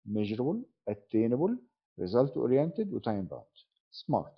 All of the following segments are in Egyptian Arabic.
measurable attainable result oriented وتايم باوند سمارت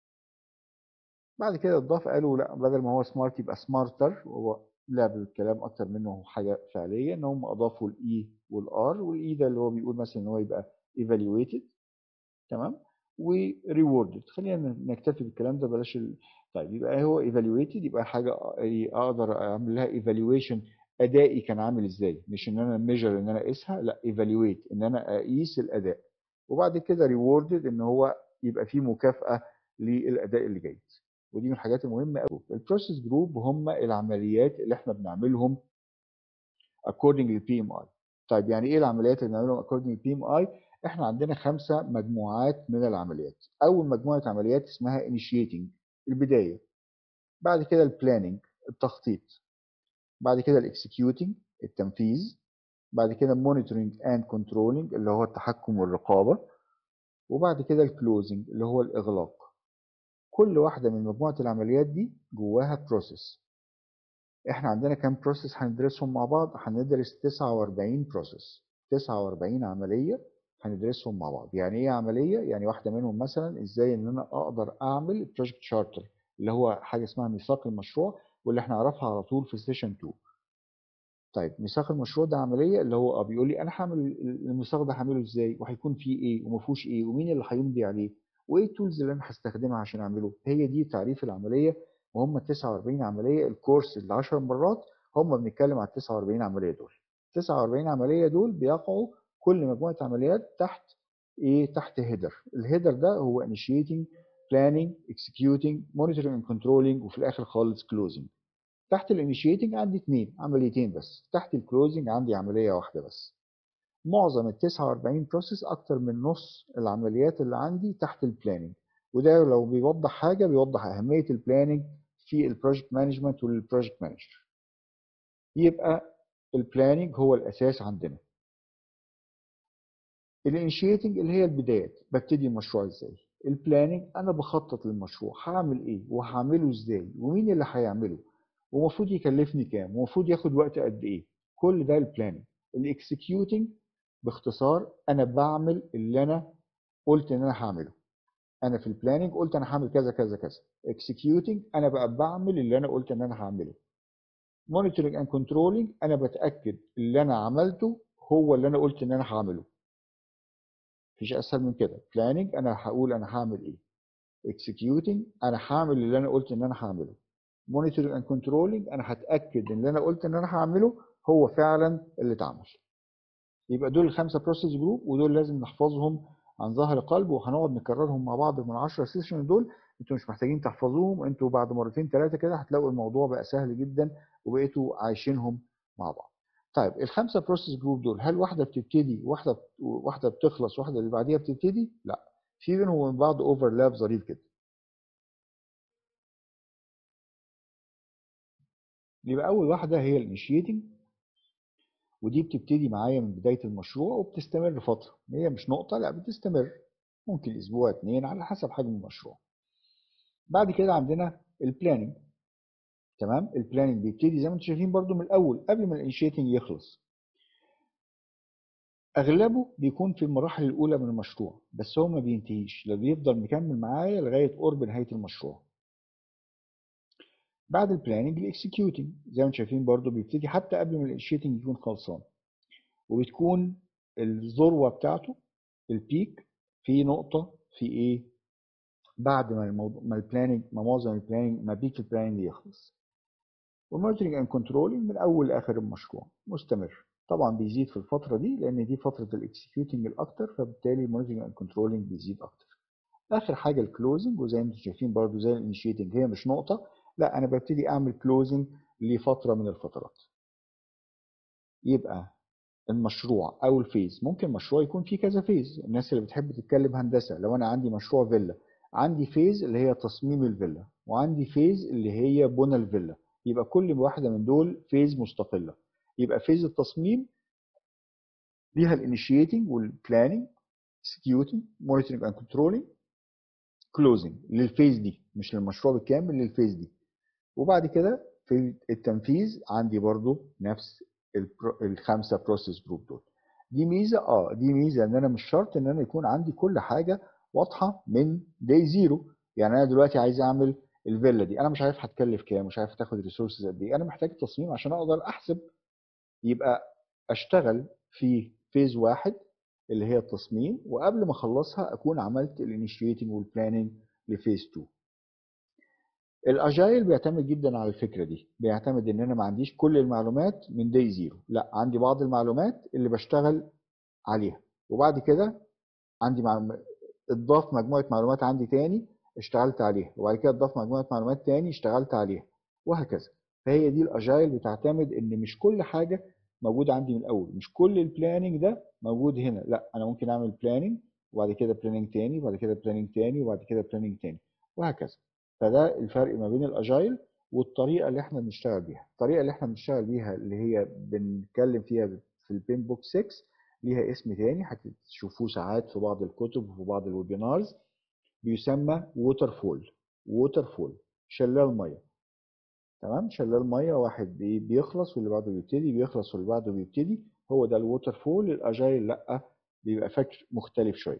بعد كده اتضاف قالوا لا بدل ما هو سمارت يبقى سمارتر وهو لعب بالكلام اكتر منه حاجه فعليه ان هم اضافوا الاي والار والاي ده اللي هو بيقول مثلا ان هو يبقى evaluated تمام وريوردد خلينا نكتفي بالكلام ده بلاش ال... طيب يبقى هو evaluated يبقى حاجه اقدر اعمل لها evaluation ادائي كان عامل ازاي مش ان انا ميجر ان انا اقيسها لا evaluate ان انا اقيس الاداء وبعد كده ريوردد ان هو يبقى فيه مكافاه للاداء اللي جاي ودي من الحاجات المهمه قوي البروسيس جروب هم العمليات اللي احنا بنعملهم according للبي ام اي طيب يعني ايه العمليات اللي بنعملهم according للبي ام اي احنا عندنا خمسه مجموعات من العمليات اول مجموعه عمليات اسمها initiating البدايه بعد كده البلاننج التخطيط بعد كده الاكسكيوتنج التنفيذ بعد كده monitoring and controlling اللي هو التحكم والرقابه وبعد كده الكلوزنج اللي هو الاغلاق كل واحدة من مجموعة العمليات دي جواها بروسيس احنا عندنا كام بروسيس هندرسهم مع بعض هندرس 49 بروسيس 49 عملية هندرسهم مع بعض يعني ايه عملية يعني واحدة منهم مثلا ازاي ان انا اقدر اعمل بروجكت شارتر اللي هو حاجة اسمها ميثاق المشروع واللي احنا نعرفها على طول في سيشن 2 طيب ميثاق المشروع ده عمليه اللي هو بيقول لي انا هعمل الميثاق ده هعمله ازاي وهيكون فيه ايه وما فيهوش ايه ومين اللي هيمضي عليه وايه التولز اللي انا هستخدمها عشان اعمله هي دي تعريف العمليه وهم 49 عمليه الكورس ال 10 مرات هم بنتكلم على 49 عمليه دول 49 عمليه دول بيقعوا كل مجموعه عمليات تحت ايه تحت هيدر الهيدر ده هو initiating planning executing monitoring and controlling وفي الاخر خالص closing تحت الانيشيتنج عندي اثنين عمليتين بس تحت الكلوزنج عندي عمليه واحده بس معظم ال 49 بروسيس اكتر من نص العمليات اللي عندي تحت البلاننج وده لو بيوضح حاجه بيوضح اهميه البلاننج في البروجكت مانجمنت والبروجكت مانجر يبقى البلاننج هو الاساس عندنا الانيشيتنج اللي هي البدايات ببتدي المشروع ازاي البلاننج انا بخطط للمشروع هعمل ايه وهعمله ازاي ومين اللي هيعمله ومفروض يكلفني كام ومفروض ياخد وقت قد ايه كل ده البلاننج الاكسكيوتنج باختصار انا بعمل اللي انا قلت ان انا هعمله انا في البلاننج قلت انا هعمل كذا كذا كذا اكسكيوتنج انا بقى بعمل اللي انا قلت ان انا هعمله مونيتورنج اند كنترولنج انا بتاكد اللي انا عملته هو اللي انا قلت ان انا هعمله مفيش اسهل من كده بلاننج انا هقول انا هعمل ايه اكسكيوتنج انا هعمل اللي انا قلت ان انا هعمله مونيتورنج اند كنترولنج انا هتاكد ان اللي انا قلت ان انا هعمله هو فعلا اللي اتعمل يبقى دول الخمسه بروسيس جروب ودول لازم نحفظهم عن ظهر قلب وهنقعد نكررهم مع بعض من 10 سيشن دول انتوا مش محتاجين تحفظوهم انتوا بعد مرتين ثلاثه كده هتلاقوا الموضوع بقى سهل جدا وبقيتوا عايشينهم مع بعض طيب الخمسه بروسيس جروب دول هل واحده بتبتدي واحده واحده بتخلص واحده اللي بعديها بتبتدي لا في بينهم وبين بعض اوفرلاب ظريف كده يبقى اول واحده هي الانيشيتنج ودي بتبتدي معايا من بدايه المشروع وبتستمر فتره هي مش نقطه لا بتستمر ممكن اسبوع اتنين على حسب حجم المشروع بعد كده عندنا البلاننج تمام البلاننج بيبتدي زي ما انتم شايفين برده من الاول قبل ما الانيشيتنج يخلص اغلبه بيكون في المراحل الاولى من المشروع بس هو ما بينتهيش لا بيفضل مكمل معايا لغايه قرب نهايه المشروع بعد البلاننج الاكسكيوتنج زي ما انتم شايفين برضو بيبتدي حتى قبل ما الانيشيتنج يكون خلصان وبتكون الذروه بتاعته البيك في نقطه في ايه بعد ما الموضوع ما البلاننج ما معظم البلاننج ما بيك البلاننج يخلص والمونيتورنج اند كنترولنج من اول لاخر المشروع مستمر طبعا بيزيد في الفتره دي لان دي فتره الاكسكيوتنج الاكتر فبالتالي المونيتورنج اند كنترولنج بيزيد اكتر اخر حاجه الكلوزنج وزي ما انتم شايفين برضو زي الانيشيتنج هي مش نقطه لا انا ببتدي اعمل كلوزنج لفتره من الفترات يبقى المشروع او الفيز ممكن مشروع يكون فيه كذا فيز الناس اللي بتحب تتكلم هندسه لو انا عندي مشروع فيلا عندي فيز اللي هي تصميم الفيلا وعندي فيز اللي هي بنى الفيلا يبقى كل واحده من دول فيز مستقله يبقى فيز التصميم ليها الانيشيتنج والبلاننج اكسكيوتنج مونيتورنج اند كنترولنج كلوزنج للفيز دي مش للمشروع بالكامل للفيز دي وبعد كده في التنفيذ عندي برضو نفس الخمسه بروسيس جروب دول دي ميزه اه دي ميزه ان انا مش شرط ان انا يكون عندي كل حاجه واضحه من داي زيرو يعني انا دلوقتي عايز اعمل الفيلا دي انا مش عارف هتكلف كام مش عارف هتاخد ريسورسز قد ايه انا محتاج تصميم عشان اقدر احسب يبقى اشتغل في فيز واحد اللي هي التصميم وقبل ما اخلصها اكون عملت الانيشيتنج والبلاننج لفيز 2 الاجايل بيعتمد جدا على الفكره دي بيعتمد ان انا ما عنديش كل المعلومات من داي زيرو لا عندي بعض المعلومات اللي بشتغل عليها وبعد كده عندي معلومات اضاف مجموعه معلومات عندي تاني اشتغلت عليها وبعد كده اضاف مجموعه معلومات تاني اشتغلت عليها وهكذا فهي دي الاجايل بتعتمد ان مش كل حاجه موجوده عندي من الاول مش كل البلاننج ده موجود هنا لا انا ممكن اعمل بلاننج وبعد كده بلاننج تاني وبعد كده بلاننج تاني وبعد كده بلاننج تاني وهكذا فده الفرق ما بين الاجايل والطريقه اللي احنا بنشتغل بيها الطريقه اللي احنا بنشتغل بيها اللي هي بنتكلم فيها في البين بوك 6 ليها اسم تاني هتشوفوه ساعات في بعض الكتب وفي بعض الويبينارز بيسمى ووتر فول ووتر فول شلال ميه تمام شلال ميه واحد بيخلص واللي بعده بيبتدي بيخلص واللي بعده بيبتدي هو ده الووتر فول الاجايل لا بيبقى فكر مختلف شويه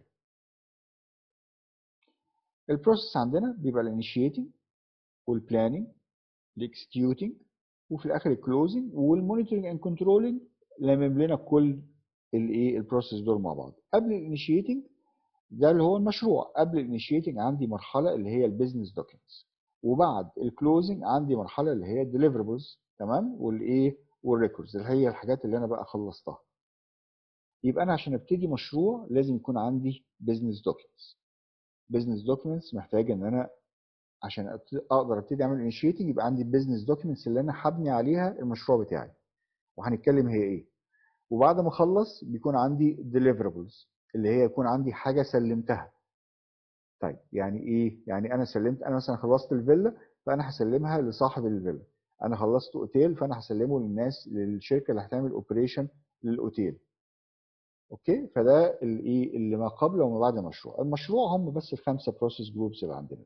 البروسيس عندنا بيبقى الانيشيتنج والبلاننج الاكسكيوتنج وفي الاخر الكلوزنج والمونيتورنج اند كنترولنج لمم لنا كل الايه البروسيس دول مع بعض قبل الانيشيتنج ده اللي هو المشروع قبل الانيشيتنج عندي مرحله اللي هي البيزنس دوكيومنتس وبعد الكلوزنج عندي مرحله اللي هي الديليفربلز تمام والايه والريكوردز اللي هي الحاجات اللي انا بقى خلصتها يبقى انا عشان ابتدي مشروع لازم يكون عندي بيزنس دوكيومنتس بيزنس دوكيومنتس محتاج ان انا عشان اقدر ابتدي اعمل انيشيتنج يبقى عندي البيزنس دوكيومنتس اللي انا هبني عليها المشروع بتاعي وهنتكلم هي ايه وبعد ما اخلص بيكون عندي deliverables اللي هي يكون عندي حاجه سلمتها طيب يعني ايه يعني انا سلمت انا مثلا خلصت الفيلا فانا هسلمها لصاحب الفيلا انا خلصت اوتيل فانا هسلمه للناس للشركه اللي هتعمل اوبريشن للاوتيل اوكي فده الايه اللي ما قبل وما بعد المشروع المشروع هم بس الخمسه بروسيس جروبس اللي عندنا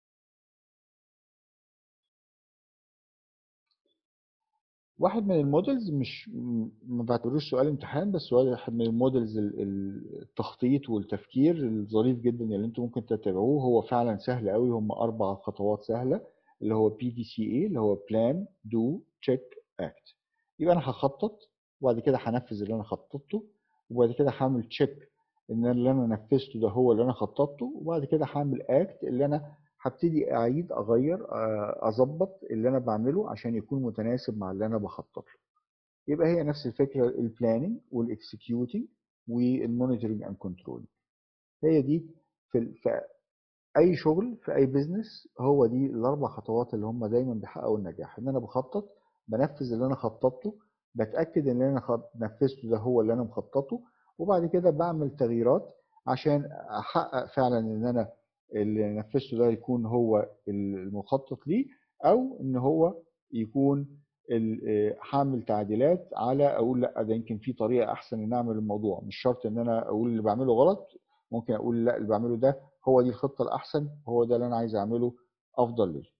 واحد من المودلز مش ما بعتبروش سؤال امتحان بس واحد من المودلز التخطيط والتفكير الظريف جدا اللي انتم ممكن تتابعوه هو فعلا سهل قوي هم اربع خطوات سهله اللي هو بي دي سي اي اللي هو بلان دو تشيك اكت يبقى انا هخطط وبعد كده هنفذ اللي انا خططته وبعد كده هعمل تشيك ان اللي انا نفذته ده هو اللي انا خططته وبعد كده هعمل اكت اللي انا هبتدي اعيد اغير اظبط اللي انا بعمله عشان يكون متناسب مع اللي انا بخطط له يبقى هي نفس الفكره البلاننج والاكسكيوتنج والمونيتورنج اند كنترول هي دي في, في اي شغل في اي بزنس هو دي الاربع خطوات اللي هم دايما بيحققوا النجاح ان انا بخطط بنفذ اللي انا خططته بتاكد ان اللي انا نفذته ده هو اللي انا مخططه وبعد كده بعمل تغييرات عشان احقق فعلا ان انا اللي نفذته ده يكون هو المخطط ليه او ان هو يكون هعمل تعديلات على اقول لا ده يمكن في طريقه احسن ان اعمل الموضوع مش شرط ان انا اقول اللي بعمله غلط ممكن اقول لا اللي بعمله ده هو دي الخطه الاحسن هو ده اللي انا عايز اعمله افضل ليه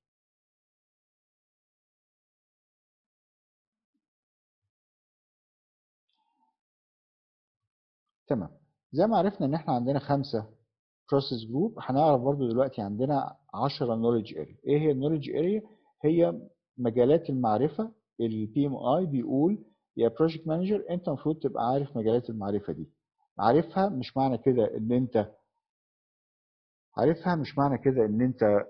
تمام زي ما عرفنا ان احنا عندنا خمسه بروسيس جروب هنعرف برضو دلوقتي عندنا 10 نوليدج اريا ايه هي النوليدج اريا هي مجالات المعرفه البي ام اي بيقول يا بروجكت مانجر انت المفروض تبقى عارف مجالات المعرفه دي عارفها مش معنى كده ان انت عارفها مش معنى كده ان انت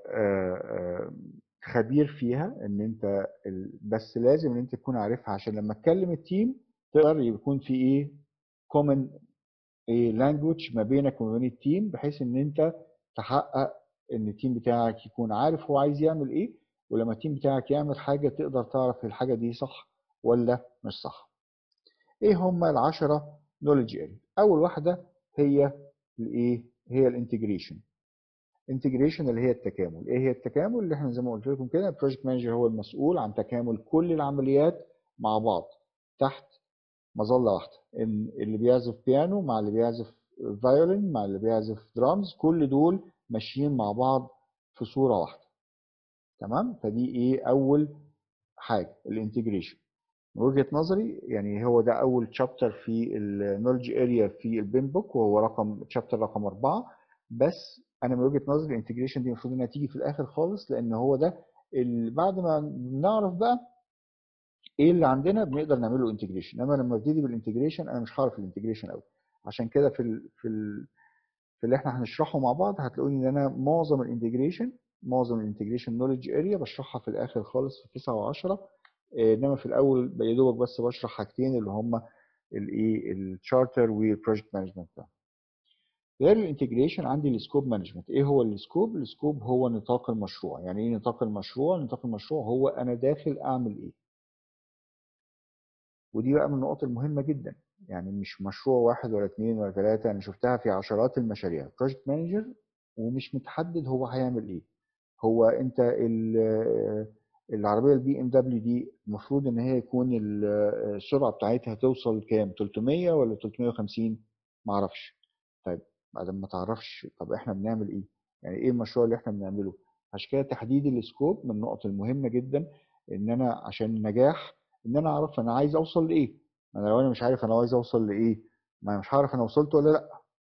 خبير فيها ان انت بس لازم ان انت تكون عارفها عشان لما تكلم التيم تقدر يكون في ايه كومن ايه لانجوج ما بينك وما بين التيم بحيث ان انت تحقق ان التيم بتاعك يكون عارف هو عايز يعمل ايه ولما التيم بتاعك يعمل حاجه تقدر تعرف الحاجه دي صح ولا مش صح ايه هما العشرة نولج اريا اول واحده هي الايه هي الانتجريشن انتجريشن اللي هي التكامل ايه هي التكامل اللي احنا زي ما قلت لكم كده البروجكت مانجر هو المسؤول عن تكامل كل العمليات مع بعض تحت مظله واحده ان اللي بيعزف بيانو مع اللي بيعزف فايولين مع اللي بيعزف درامز كل دول ماشيين مع بعض في صوره واحده تمام فدي ايه اول حاجه الانتجريشن من وجهة نظري يعني هو ده أول شابتر في النولج اريا في البين بوك وهو رقم شابتر رقم أربعة بس أنا من وجهة نظري الانتجريشن دي المفروض إنها تيجي في الآخر خالص لأن هو ده ال- بعد ما نعرف بقى ايه اللي عندنا بنقدر نعمل له انتجريشن انما لما ابتدي بالانتجريشن انا مش هعرف الانتجريشن قوي عشان كده في ال في ال في اللي احنا هنشرحه مع بعض هتلاقوني ان انا معظم الانتجريشن معظم الانتجريشن نولج اريا بشرحها في الاخر خالص في 9 و10 انما في الاول يا دوبك بس بشرح حاجتين اللي هم الايه التشارتر والبروجكت مانجمنت غير الانتجريشن عندي السكوب مانجمنت ايه هو السكوب السكوب هو نطاق المشروع يعني ايه نطاق المشروع نطاق المشروع هو انا داخل اعمل ايه ودي بقى من النقط المهمة جدا يعني مش مشروع واحد ولا اتنين ولا تلاتة أنا شفتها في عشرات المشاريع بروجكت مانجر ومش متحدد هو هيعمل إيه هو أنت ال- العربية البي ام دبليو دي المفروض إن هي يكون ال- السرعة بتاعتها توصل كام 300 ولا 350 معرفش طيب بعد ما تعرفش طب إحنا بنعمل إيه يعني إيه المشروع اللي إحنا بنعمله عشان كده تحديد السكوب من النقط المهمة جدا إن أنا عشان النجاح ان انا اعرف انا عايز اوصل لايه انا لو انا مش عارف انا عايز اوصل لايه ما أنا مش هعرف انا وصلت ولا لا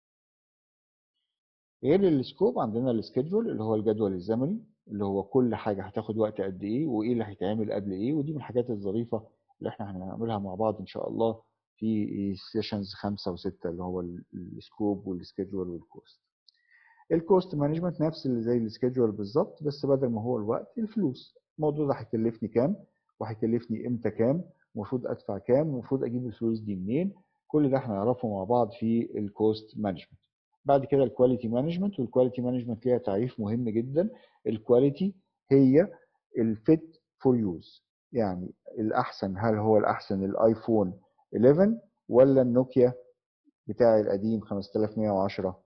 غير السكوب عندنا السكيدجول اللي هو الجدول الزمني اللي هو كل حاجه هتاخد وقت قد ايه وايه اللي هيتعمل قبل ايه ودي من الحاجات الظريفه اللي احنا هنعملها مع بعض ان شاء الله في سيشنز خمسة وستة اللي هو السكوب والسكيدجول والكوست الكوست مانجمنت نفس اللي زي السكيدجول بالظبط بس بدل ما هو الوقت الفلوس الموضوع ده هيكلفني كام وهيكلفني امتى كام المفروض ادفع كام المفروض اجيب الفلوس دي منين كل ده هنعرفه مع بعض في الكوست مانجمنت بعد كده الكواليتي مانجمنت والكواليتي مانجمنت ليها تعريف مهم جدا الكواليتي هي الفيت فور يوز يعني الاحسن هل هو الاحسن الايفون 11 ولا النوكيا بتاعي القديم 5110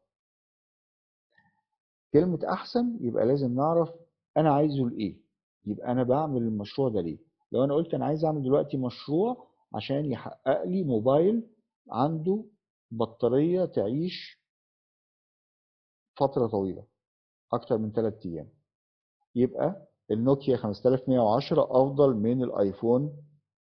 كلمة أحسن يبقى لازم نعرف أنا عايزه لإيه يبقى أنا بعمل المشروع ده ليه لو أنا قلت أنا عايز أعمل دلوقتي مشروع عشان يحقق لي موبايل عنده بطارية تعيش فترة طويلة أكتر من 3 أيام يبقى النوكيا 5110 أفضل من الآيفون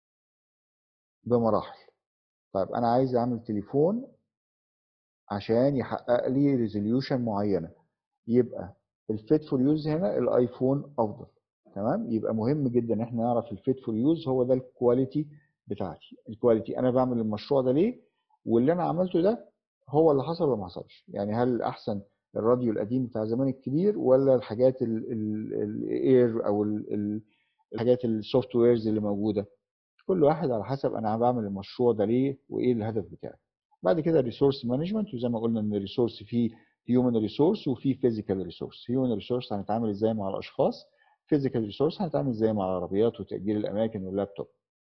بمراحل طيب أنا عايز أعمل تليفون عشان يحقق لي ريزوليوشن معينة يبقى الفيت فور يوز هنا الايفون افضل تمام يبقى مهم جدا ان احنا نعرف الفيت فور يوز هو ده الكواليتي بتاعتي الكواليتي انا بعمل المشروع ده ليه واللي انا عملته ده هو اللي حصل ولا ما حصلش يعني هل الاحسن الراديو القديم بتاع زمان الكبير ولا الحاجات الاير او ال- ال- الحاجات السوفت ويرز اللي موجوده كل واحد على حسب انا بعمل المشروع ده ليه وايه الهدف بتاعي بعد كده الريسورس مانجمنت وزي ما قلنا ان الريسورس فيه هيومن ريسورس وفي فيزيكال ريسورس هيومن ريسورس هنتعامل ازاي مع الاشخاص فيزيكال ريسورس هنتعامل ازاي مع العربيات وتأجير الاماكن واللابتوب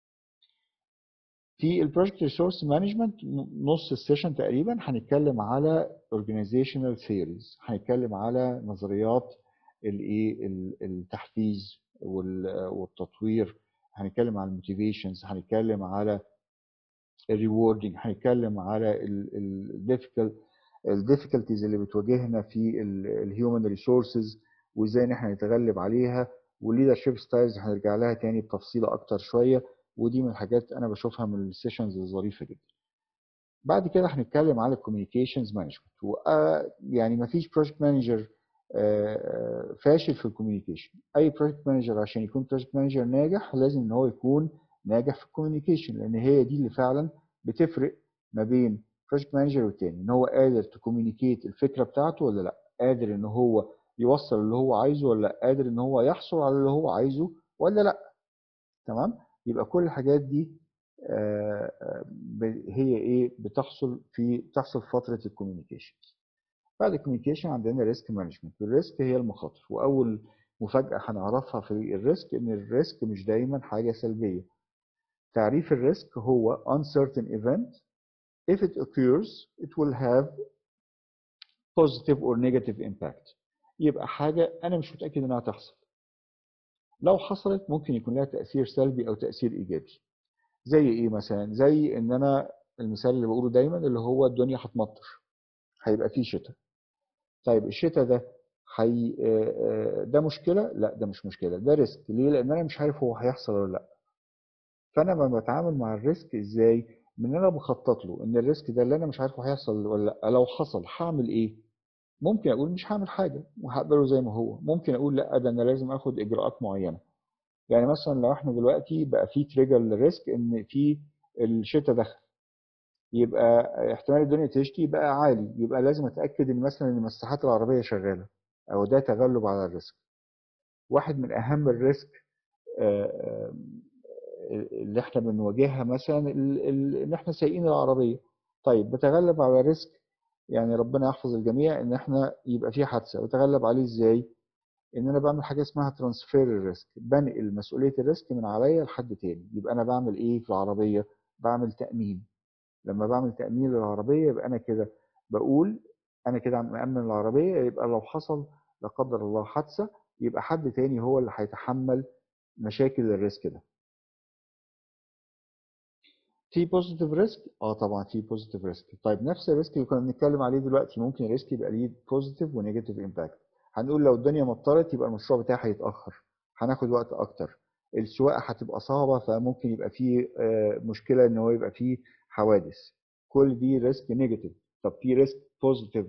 في البروجكت ريسورس مانجمنت نص السيشن تقريبا هنتكلم على organizational theories هنتكلم على نظريات الايه ال- التحفيز وال- والتطوير هنتكلم على الموتيفيشنز هنتكلم على الريوردنج هنتكلم على الديفيكال الديفيكالتيز اللي بتواجهنا في الهيومن ريسورسز وازاي ان احنا نتغلب عليها والليدرشيب ستايلز هنرجع لها تاني بتفصيل اكتر شويه ودي من الحاجات انا بشوفها من السيشنز الظريفه جدا بعد كده هنتكلم على الكوميونيكيشنز مانجمنت يعني ما فيش بروجكت مانجر فاشل في الكوميونيكيشن اي بروجكت مانجر عشان يكون بروجكت مانجر ناجح لازم ان هو يكون ناجح في الكوميونيكيشن لان هي دي اللي فعلا بتفرق ما بين بروجكت مانجر والتاني ان هو قادر تكوميونيكيت الفكره بتاعته ولا لا قادر ان هو يوصل اللي هو عايزه ولا لا قادر ان هو يحصل على اللي هو عايزه ولا لا تمام يبقى كل الحاجات دي آه، آه، ب- هي ايه بتحصل في بتحصل في فتره الكوميونيكيشن بعد الكوميونيكيشن عندنا ريسك مانجمنت والريسك هي المخاطر واول مفاجاه هنعرفها في الريسك ان الريسك مش دايما حاجه سلبيه تعريف الريسك هو uncertain event if it occurs it will have positive or negative impact يبقى حاجة أنا مش متأكد إنها تحصل لو حصلت ممكن يكون لها تأثير سلبي أو تأثير إيجابي زي إيه مثلا زي إن أنا المثال اللي بقوله دايما اللي هو الدنيا هتمطر هيبقى فيه شتاء طيب الشتاء ده حي... آه، آه، ده مشكلة؟ لا ده مش مشكلة ده ريسك ليه؟ لأن أنا مش عارف هو هيحصل ولا لا فانا لما بتعامل مع الريسك ازاي من انا بخطط له ان الريسك ده اللي انا مش عارفه هيحصل ولا لا لو حصل هعمل ايه ممكن اقول مش هعمل حاجه وهقبله زي ما هو ممكن اقول لا ده انا لازم اخد اجراءات معينه يعني مثلا لو احنا دلوقتي بقى في تريجر للريسك ان في الشتاء دخل يبقى احتمال الدنيا تشتي يبقى عالي يبقى لازم اتاكد ان مثلا ان مساحات العربيه شغاله او ده تغلب على الريسك واحد من اهم الريسك اللي احنا بنواجهها مثلا ان احنا سايقين العربيه طيب بتغلب على الريسك يعني ربنا يحفظ الجميع ان احنا يبقى في حادثه بتغلب عليه ازاي ان انا بعمل حاجه اسمها ترانسفير الريسك بنقل مسؤوليه الريسك من عليا لحد تاني يبقى انا بعمل ايه في العربيه بعمل تامين لما بعمل تامين للعربيه يبقى انا كده بقول انا كده مامن العربيه يبقى لو حصل لا قدر الله حادثه يبقى حد تاني هو اللي هيتحمل مشاكل الريسك ده في بوزيتيف ريسك اه طبعا في بوزيتيف ريسك طيب نفس الريسك اللي كنا بنتكلم عليه دلوقتي ممكن الريسك يبقى ليه بوزيتيف ونيجاتيف امباكت هنقول لو الدنيا مطرت يبقى المشروع بتاعي هيتاخر هناخد وقت اكتر السواقه هتبقى صعبه فممكن يبقى فيه مشكله ان هو يبقى فيه حوادث كل دي ريسك نيجاتيف طب في ريسك بوزيتيف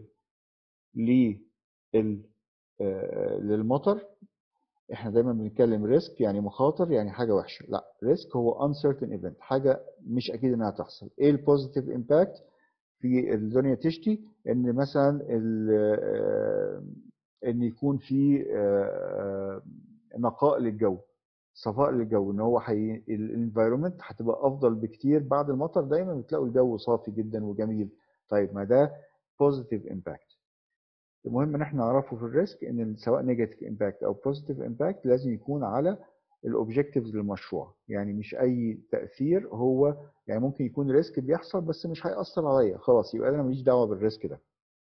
للمطر احنا دايما بنتكلم ريسك يعني مخاطر يعني حاجه وحشه لا ريسك هو uncertain event حاجه مش اكيد انها تحصل ايه البوزيتيف امباكت في الدنيا تشتي ان مثلا ان يكون في نقاء للجو صفاء للجو ان هو حي... الانفايرمنت هتبقى افضل بكتير بعد المطر دايما بتلاقوا الجو صافي جدا وجميل طيب ما ده بوزيتيف امباكت المهم ان احنا نعرفه في الريسك ان سواء نيجاتيف امباكت او بوزيتيف امباكت لازم يكون على الاوبجكتيفز للمشروع يعني مش اي تاثير هو يعني ممكن يكون ريسك بيحصل بس مش هياثر عليا خلاص يبقى انا ماليش دعوه بالريسك ده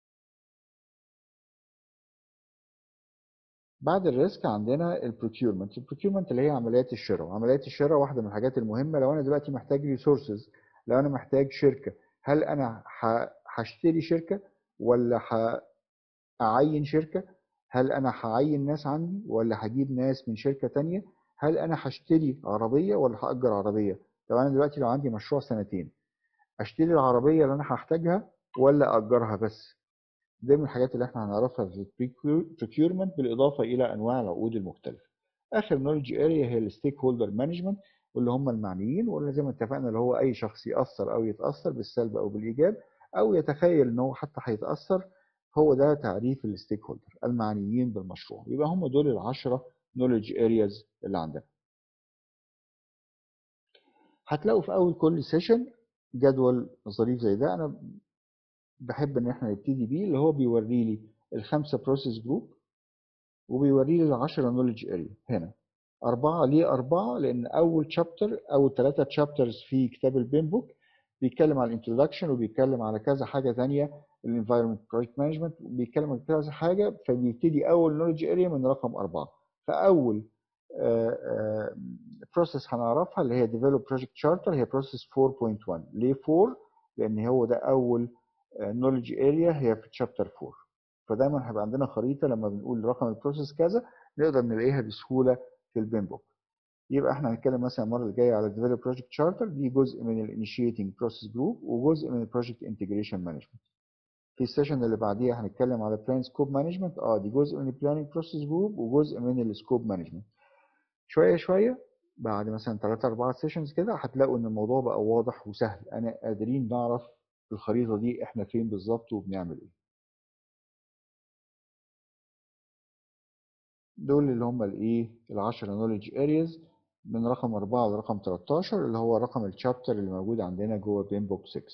بعد الريسك عندنا البروكيورمنت البروكيورمنت اللي هي عمليات الشراء عمليات الشراء واحده من الحاجات المهمه لو انا دلوقتي محتاج ريسورسز لو انا محتاج شركه هل انا هشتري شركه ولا اعين شركه هل انا هعين ناس عندي ولا هجيب ناس من شركه تانية هل انا هشتري عربيه ولا هاجر عربيه طب انا دلوقتي لو عندي مشروع سنتين اشتري العربيه اللي انا هحتاجها ولا اجرها بس دي من الحاجات اللي احنا هنعرفها في البريكيورمنت بالاضافه الى انواع العقود المختلفه اخر نولج اريا هي الستيك هولدر مانجمنت واللي هم المعنيين وقلنا زي ما اتفقنا اللي هو اي شخص ياثر او يتاثر بالسلب او بالايجاب او يتخيل ان هو حتى هيتاثر هو ده تعريف الستيك هولدر المعنيين بالمشروع يبقى هم دول العشرة نولج ارياز اللي عندنا هتلاقوا في اول كل سيشن جدول ظريف زي ده انا بحب ان احنا نبتدي بيه اللي هو بيوري لي الخمسه بروسيس جروب وبيوري لي العشرة نولج اريا هنا أربعة ليه أربعة لأن أول شابتر أول ثلاثة شابترز في كتاب البين بوك بيتكلم على الانترودكشن وبيتكلم على كذا حاجة ثانية الانفايرمنت بروجكت مانجمنت بيتكلم عن كذا حاجة فبيبتدي أول نولج اريا من رقم أربعة فأول بروسيس هنعرفها اللي هي ديفلوب بروجكت شارتر هي بروسيس 4.1 ليه 4 لأن هو ده أول نولج اريا هي في تشابتر 4 فدايما هيبقى عندنا خريطه لما بنقول رقم البروسيس كذا نقدر نلاقيها بسهوله في البين بوك يبقى احنا هنتكلم مثلا المره اللي جايه على ديفلوب بروجكت شارتر دي جزء من الانيشيتنج بروسيس جروب وجزء من البروجكت انتجريشن مانجمنت في السيشن اللي بعديها هنتكلم على بلان سكوب مانجمنت اه دي جزء من البلاننج بروسيس جروب وجزء من السكوب مانجمنت شويه شويه بعد مثلا 3 4 سيشنز كده هتلاقوا ان الموضوع بقى واضح وسهل انا قادرين نعرف الخريطه دي احنا فين بالظبط وبنعمل ايه دول اللي هم الايه ال10 نولج ارياز من رقم 4 لرقم 13 اللي هو رقم الشابتر اللي موجود عندنا جوه بين بوك 6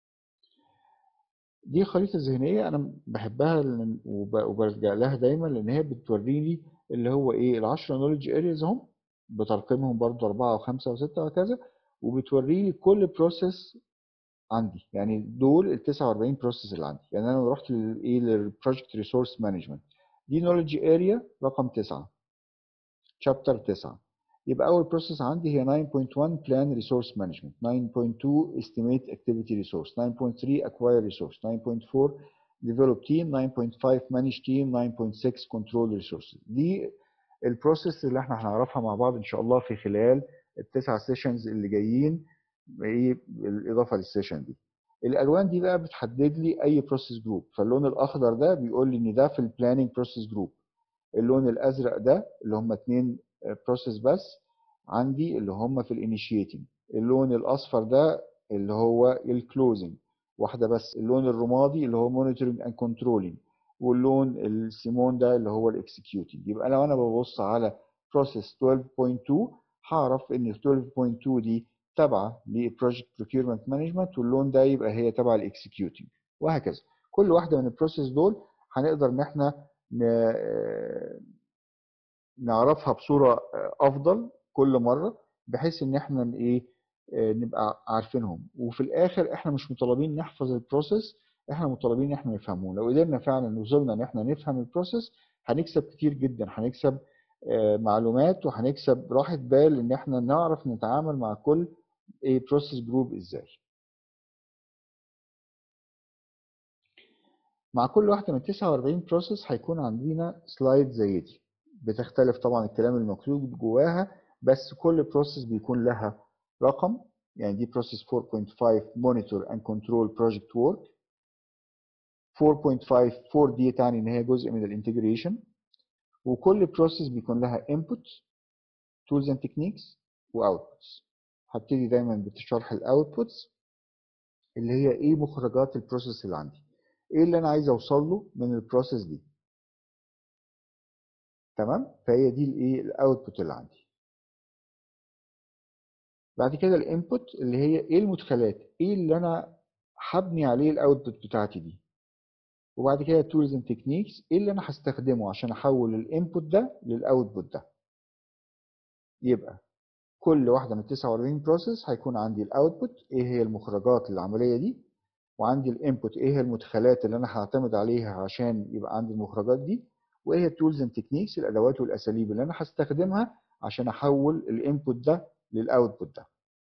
دي خريطة ذهنية أنا بحبها وبرجع لها دايما لأن هي بتوريني اللي هو إيه العشرة نولج أرياز أهم بترقيمهم برضو أربعة وخمسة وستة وهكذا وبتوريني كل بروسيس عندي يعني دول ال 49 بروسيس اللي عندي يعني أنا رحت لإيه للبروجكت ريسورس مانجمنت دي نولج اريا رقم 9 شابتر 9 يبقى اول بروسيس عندي هي 9.1 plan resource management 9.2 estimate activity resource 9.3 acquire resource 9.4 develop team 9.5 manage team 9.6 control resources دي البروسيس اللي احنا هنعرفها مع بعض ان شاء الله في خلال التسع سيشنز اللي جايين ايه بالاضافه للسيشن دي الالوان دي بقى بتحدد لي اي بروسيس جروب فاللون الاخضر ده بيقول لي ان ده في البلاننج بروسيس جروب اللون الازرق ده اللي هم اتنين بروسيس بس عندي اللي هم في الانيشيتنج اللون الاصفر ده اللي هو الكلوزنج واحده بس اللون الرمادي اللي هو مونيتورنج اند كنترولينج واللون السيمون ده اللي هو الاكسكيوتنج يبقى لو انا ببص على بروسيس 12.2 هعرف ان 12.2 دي تابعه للبروجكت بروكيرمنت مانجمنت واللون ده يبقى هي تبع الاكسكيوتنج وهكذا كل واحده من البروسيس دول هنقدر ان احنا نعرفها بصوره افضل كل مره بحيث ان احنا ايه نبقى عارفينهم وفي الاخر احنا مش مطالبين نحفظ البروسيس احنا مطالبين ان احنا نفهمه لو قدرنا فعلا وصلنا ان احنا نفهم البروسيس هنكسب كتير جدا هنكسب معلومات وهنكسب راحه بال ان احنا نعرف نتعامل مع كل ايه بروسيس جروب ازاي مع كل واحده من 49 بروسيس هيكون عندنا سلايد زي دي بتختلف طبعا الكلام المكتوب جواها بس كل بروسيس بيكون لها رقم يعني دي بروسيس 4.5 monitor and control project work 4.5 4 دي تعني ان هي جزء من الانتجريشن وكل بروسيس بيكون لها input tools and techniques واوتبوتس هبتدي دايما بشرح الاوتبوتس اللي هي ايه مخرجات البروسيس اللي عندي ايه اللي انا عايز اوصل له من البروسيس دي تمام فهي دي الايه الاوتبوت اللي عندي بعد كده الانبوت اللي هي ايه المدخلات ايه اللي انا هبني عليه الاوتبوت بتاعتي دي وبعد كده تولز اند تكنيكس ايه اللي انا هستخدمه عشان احول الانبوت ده للاوتبوت ده يبقى كل واحده من 49 بروسيس هيكون عندي الاوتبوت ايه هي المخرجات للعمليه دي وعندي الانبوت ايه هي المدخلات اللي انا هعتمد عليها عشان يبقى عندي المخرجات دي وايه هي التولز اند تكنيكس الادوات والاساليب اللي انا هستخدمها عشان احول الانبوت ده للاوتبوت ده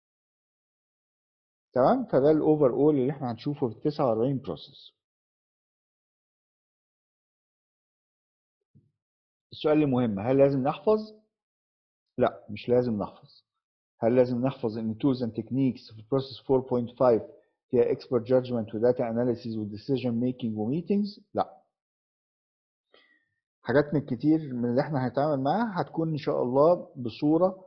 تمام فده الاوفر اول اللي احنا هنشوفه في 49 بروسيس السؤال المهم هل لازم نحفظ لا مش لازم نحفظ هل لازم نحفظ ان tools and techniques في process 4.5 فيها expert judgment وداتا analysis وديسيجن ميكنج وميتينجز لا حاجات من كتير من اللي احنا هنتعامل معاها هتكون ان شاء الله بصوره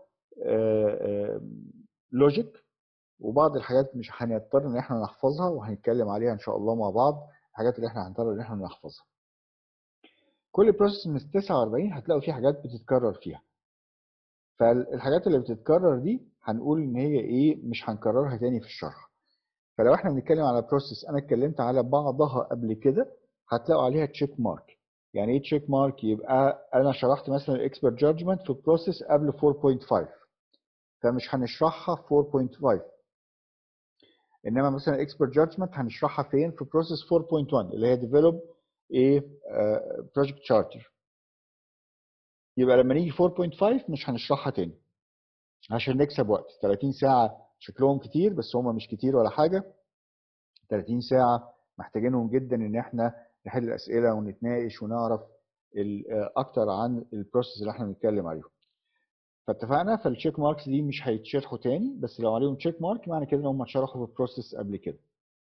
لوجيك وبعض الحاجات مش هنضطر ان احنا نحفظها وهنتكلم عليها ان شاء الله مع بعض الحاجات اللي احنا هنضطر ان احنا نحفظها كل بروسيس من 49 هتلاقوا فيه حاجات بتتكرر فيها فالحاجات اللي بتتكرر دي هنقول ان هي ايه مش هنكررها تاني في الشرح فلو احنا بنتكلم على بروسيس انا اتكلمت على بعضها قبل كده هتلاقوا عليها تشيك مارك يعني ايه تشيك مارك يبقى انا شرحت مثلا الاكسبرت جادجمنت في بروسيس قبل 4.5 فمش هنشرحها في 4.5 انما مثلا اكسبرت جادجمنت هنشرحها فين في بروسيس 4.1 اللي هي ديفلوب ايه بروجكت تشارتر يبقى لما نيجي 4.5 مش هنشرحها تاني عشان نكسب وقت 30 ساعة شكلهم كتير بس هم مش كتير ولا حاجة 30 ساعة محتاجينهم جدا ان احنا نحل الاسئلة ونتناقش ونعرف اكتر عن البروسيس اللي احنا بنتكلم عليهم فاتفقنا فالتشيك ماركس دي مش هيتشرحوا تاني بس لو عليهم تشيك مارك معنى كده ان هم اتشرحوا في البروسيس قبل كده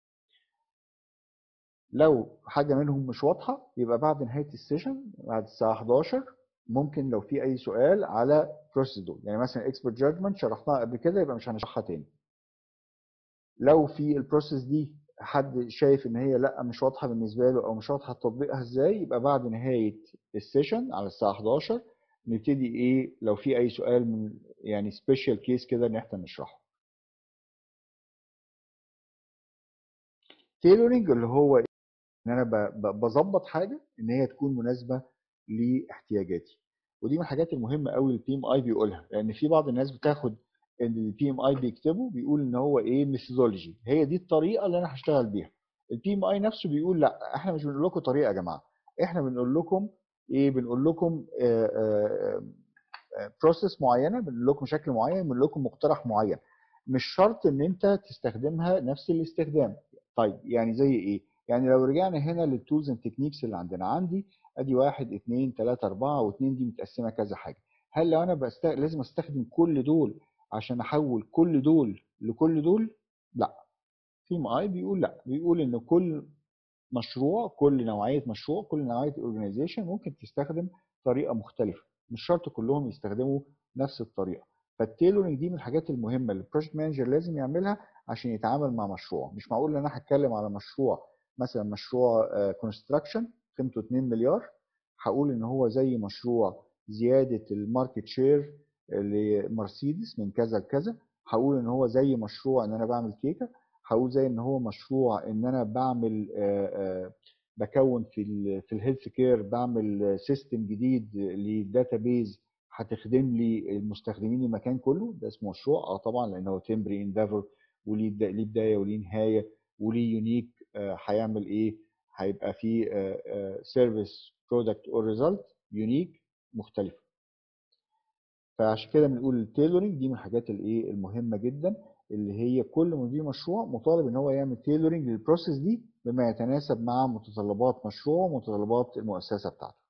لو حاجه منهم مش واضحه يبقى بعد نهايه السيشن بعد الساعه 11 ممكن لو في اي سؤال على بروسيس دول يعني مثلا اكسبرت جادجمنت شرحناها قبل كده يبقى مش هنشرحها تاني لو في البروسيس دي حد شايف ان هي لا مش واضحه بالنسبه له او مش واضحه تطبيقها ازاي يبقى بعد نهايه السيشن على الساعه 11 نبتدي ايه لو في اي سؤال من يعني سبيشال كيس كده ان احنا نشرحه تيلورنج اللي هو ان انا بظبط حاجه ان هي تكون مناسبه لاحتياجاتي ودي من الحاجات المهمه قوي البي ام اي بيقولها لان في بعض الناس بتاخد ان البي ام اي بيكتبه بيقول ان هو ايه ميثودولوجي هي دي الطريقه اللي انا هشتغل بيها البي ام اي نفسه بيقول لا احنا مش بنقول لكم طريقه يا جماعه احنا بنقول لكم ايه بنقول لكم بروسيس معينه بنقول لكم شكل معين بنقول لكم مقترح معين مش شرط ان انت تستخدمها نفس الاستخدام طيب يعني زي ايه يعني لو رجعنا هنا للتولز اند تكنيكس اللي عندنا عندي ادي واحد اثنين ثلاثة أربعة واثنين دي متقسمة كذا حاجة هل لو انا بست... لازم استخدم كل دول عشان احول كل دول لكل دول لا تيم اي بيقول لا بيقول ان كل مشروع كل نوعيه مشروع كل نوعيه اورجانيزيشن ممكن تستخدم طريقه مختلفه مش شرط كلهم يستخدموا نفس الطريقه فالتيلورنج دي من الحاجات المهمه اللي البروجكت مانجر لازم يعملها عشان يتعامل مع مشروع مش معقول ان انا هتكلم على مشروع مثلا مشروع كونستراكشن قيمته 2 مليار هقول ان هو زي مشروع زياده الماركت شير لمرسيدس من كذا لكذا هقول ان هو زي مشروع ان انا بعمل كيكه هقول زي ان هو مشروع ان انا بعمل بكون في ال في الهيلث كير بعمل سيستم جديد لداتابيز هتخدم لي المستخدمين المكان كله ده اسمه مشروع اه طبعا لان هو تمبري انديفر وليه ليه بدايه وليه نهايه وليه يونيك هيعمل ايه هيبقى فيه سيرفيس برودكت اور ريزلت يونيك مختلفه فعشان كده بنقول التيلورنج دي من الحاجات الايه المهمه جدا اللي هي كل مدير مشروع مطالب ان هو يعمل تيلورنج للبروسيس دي بما يتناسب مع متطلبات مشروع ومتطلبات المؤسسه بتاعته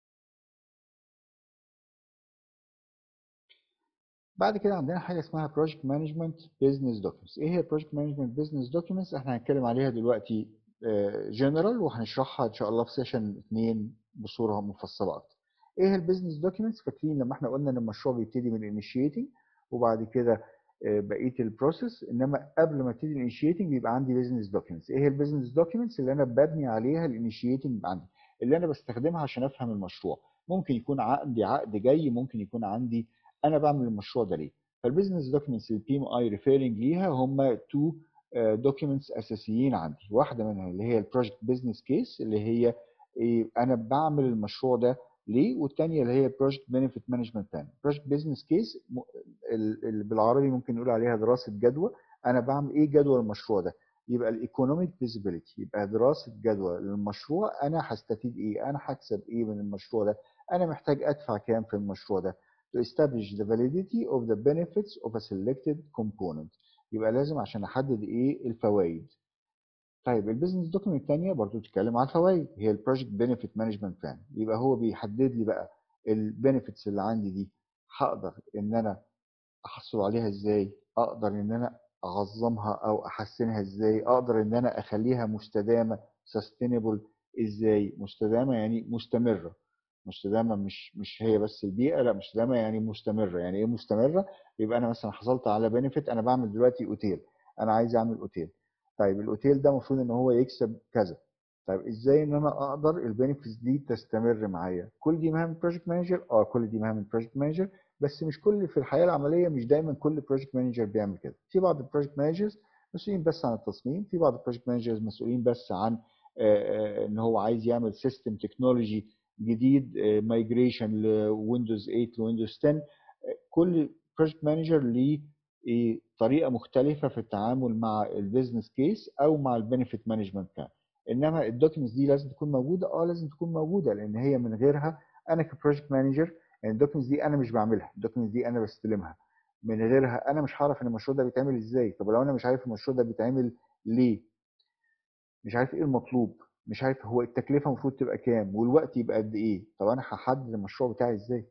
بعد كده عندنا حاجه اسمها بروجكت مانجمنت بزنس دوكيومنتس ايه هي بروجكت مانجمنت بزنس دوكيومنتس احنا هنتكلم عليها دلوقتي جنرال وهنشرحها ان شاء الله في سيشن 2 بصوره مفصله اكتر ايه هي البيزنس دوكيومنتس فاكرين لما احنا قلنا ان المشروع بيبتدي من الانيشيتنج وبعد كده بقيه البروسيس انما قبل ما ابتدي الانيشيتنج بيبقى عندي بيزنس دوكيومنتس ايه هي البيزنس دوكيومنتس اللي انا ببني عليها الانيشيتنج عندي اللي انا بستخدمها عشان افهم المشروع ممكن يكون عندي عقد جاي ممكن يكون عندي انا بعمل المشروع ده ليه فالبيزنس دوكيومنتس اللي بي ام اي ريفيرنج ليها هم تو دوكيومنتس اساسيين عندي واحده منها اللي هي البروجكت بزنس كيس اللي هي إيه انا بعمل المشروع ده ليه والثانيه اللي هي بروجكت بنفيت مانجمنت بلان بروجكت بزنس كيس اللي بالعربي ممكن نقول عليها دراسه جدوى انا بعمل ايه جدوى المشروع ده يبقى الايكونوميك فيزيبيليتي يبقى دراسه جدوى للمشروع انا هستفيد ايه انا هكسب ايه من المشروع ده انا محتاج ادفع كام في المشروع ده to establish the validity of the benefits of a selected component يبقى لازم عشان احدد ايه الفوائد طيب البيزنس دوكيمنت الثانيه برضو بتتكلم على الفوائد هي البروجكت بنفيت مانجمنت بلان يبقى هو بيحدد لي بقى البنفيتس اللي عندي دي هقدر ان انا احصل عليها ازاي اقدر ان انا اعظمها او احسنها ازاي اقدر ان انا اخليها مستدامه سستينبل ازاي مستدامه يعني مستمره مستدامه مش مش هي بس البيئه لا مستدامه يعني مستمره يعني ايه مستمره يبقى انا مثلا حصلت على بنفيت انا بعمل دلوقتي اوتيل انا عايز اعمل اوتيل طيب الاوتيل ده المفروض ان هو يكسب كذا طيب ازاي ان انا اقدر البنفيتس دي تستمر معايا كل دي مهام البروجكت مانجر اه كل دي مهام البروجكت مانجر بس مش كل في الحياه العمليه مش دايما كل بروجكت مانجر بيعمل كده في بعض البروجكت مانجرز مسؤولين بس عن التصميم في بعض البروجكت مانجرز مسؤولين بس عن ان هو عايز يعمل سيستم تكنولوجي جديد مايجريشن لويندوز 8 لويندوز 10 كل بروجكت مانجر ليه طريقه مختلفه في التعامل مع البيزنس كيس او مع البنفيت مانجمنت بلان انما الدوكيومنتس دي لازم تكون موجوده اه لازم تكون موجوده لان هي من غيرها انا كبروجكت مانجر يعني الدوكيومنتس دي انا مش بعملها الدوكيومنتس دي انا بستلمها من غيرها انا مش هعرف ان المشروع ده بيتعمل ازاي طب لو انا مش عارف المشروع ده بيتعمل ليه مش عارف ايه المطلوب مش عارف هو التكلفه المفروض تبقى كام والوقت يبقى قد ايه طب انا هحدد المشروع بتاعي ازاي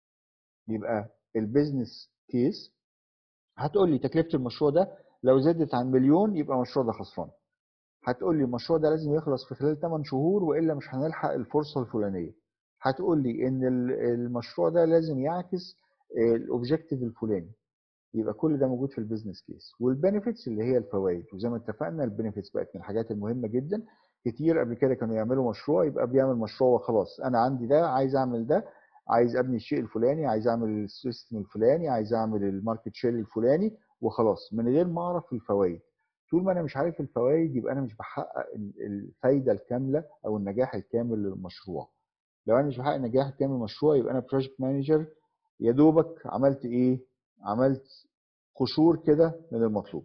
يبقى البيزنس كيس هتقول لي تكلفه المشروع ده لو زادت عن مليون يبقى المشروع ده خسران هتقول لي المشروع ده لازم يخلص في خلال 8 شهور والا مش هنلحق الفرصه الفلانيه هتقول لي ان المشروع ده لازم يعكس الاوبجيكتيف الفلاني يبقى كل ده موجود في البيزنس كيس والبنفيتس اللي هي الفوائد وزي ما اتفقنا البنفيتس بقت من الحاجات المهمه جدا كتير قبل كده كانوا يعملوا مشروع يبقى بيعمل مشروع وخلاص انا عندي ده عايز اعمل ده عايز ابني الشيء الفلاني عايز اعمل السيستم الفلاني عايز اعمل الماركت شير الفلاني وخلاص من غير ما اعرف الفوائد طول ما انا مش عارف الفوائد يبقى انا مش بحقق الفايده الكامله او النجاح الكامل للمشروع لو انا مش بحقق النجاح الكامل للمشروع يبقى انا بروجكت مانجر يا دوبك عملت ايه عملت قشور كده من المطلوب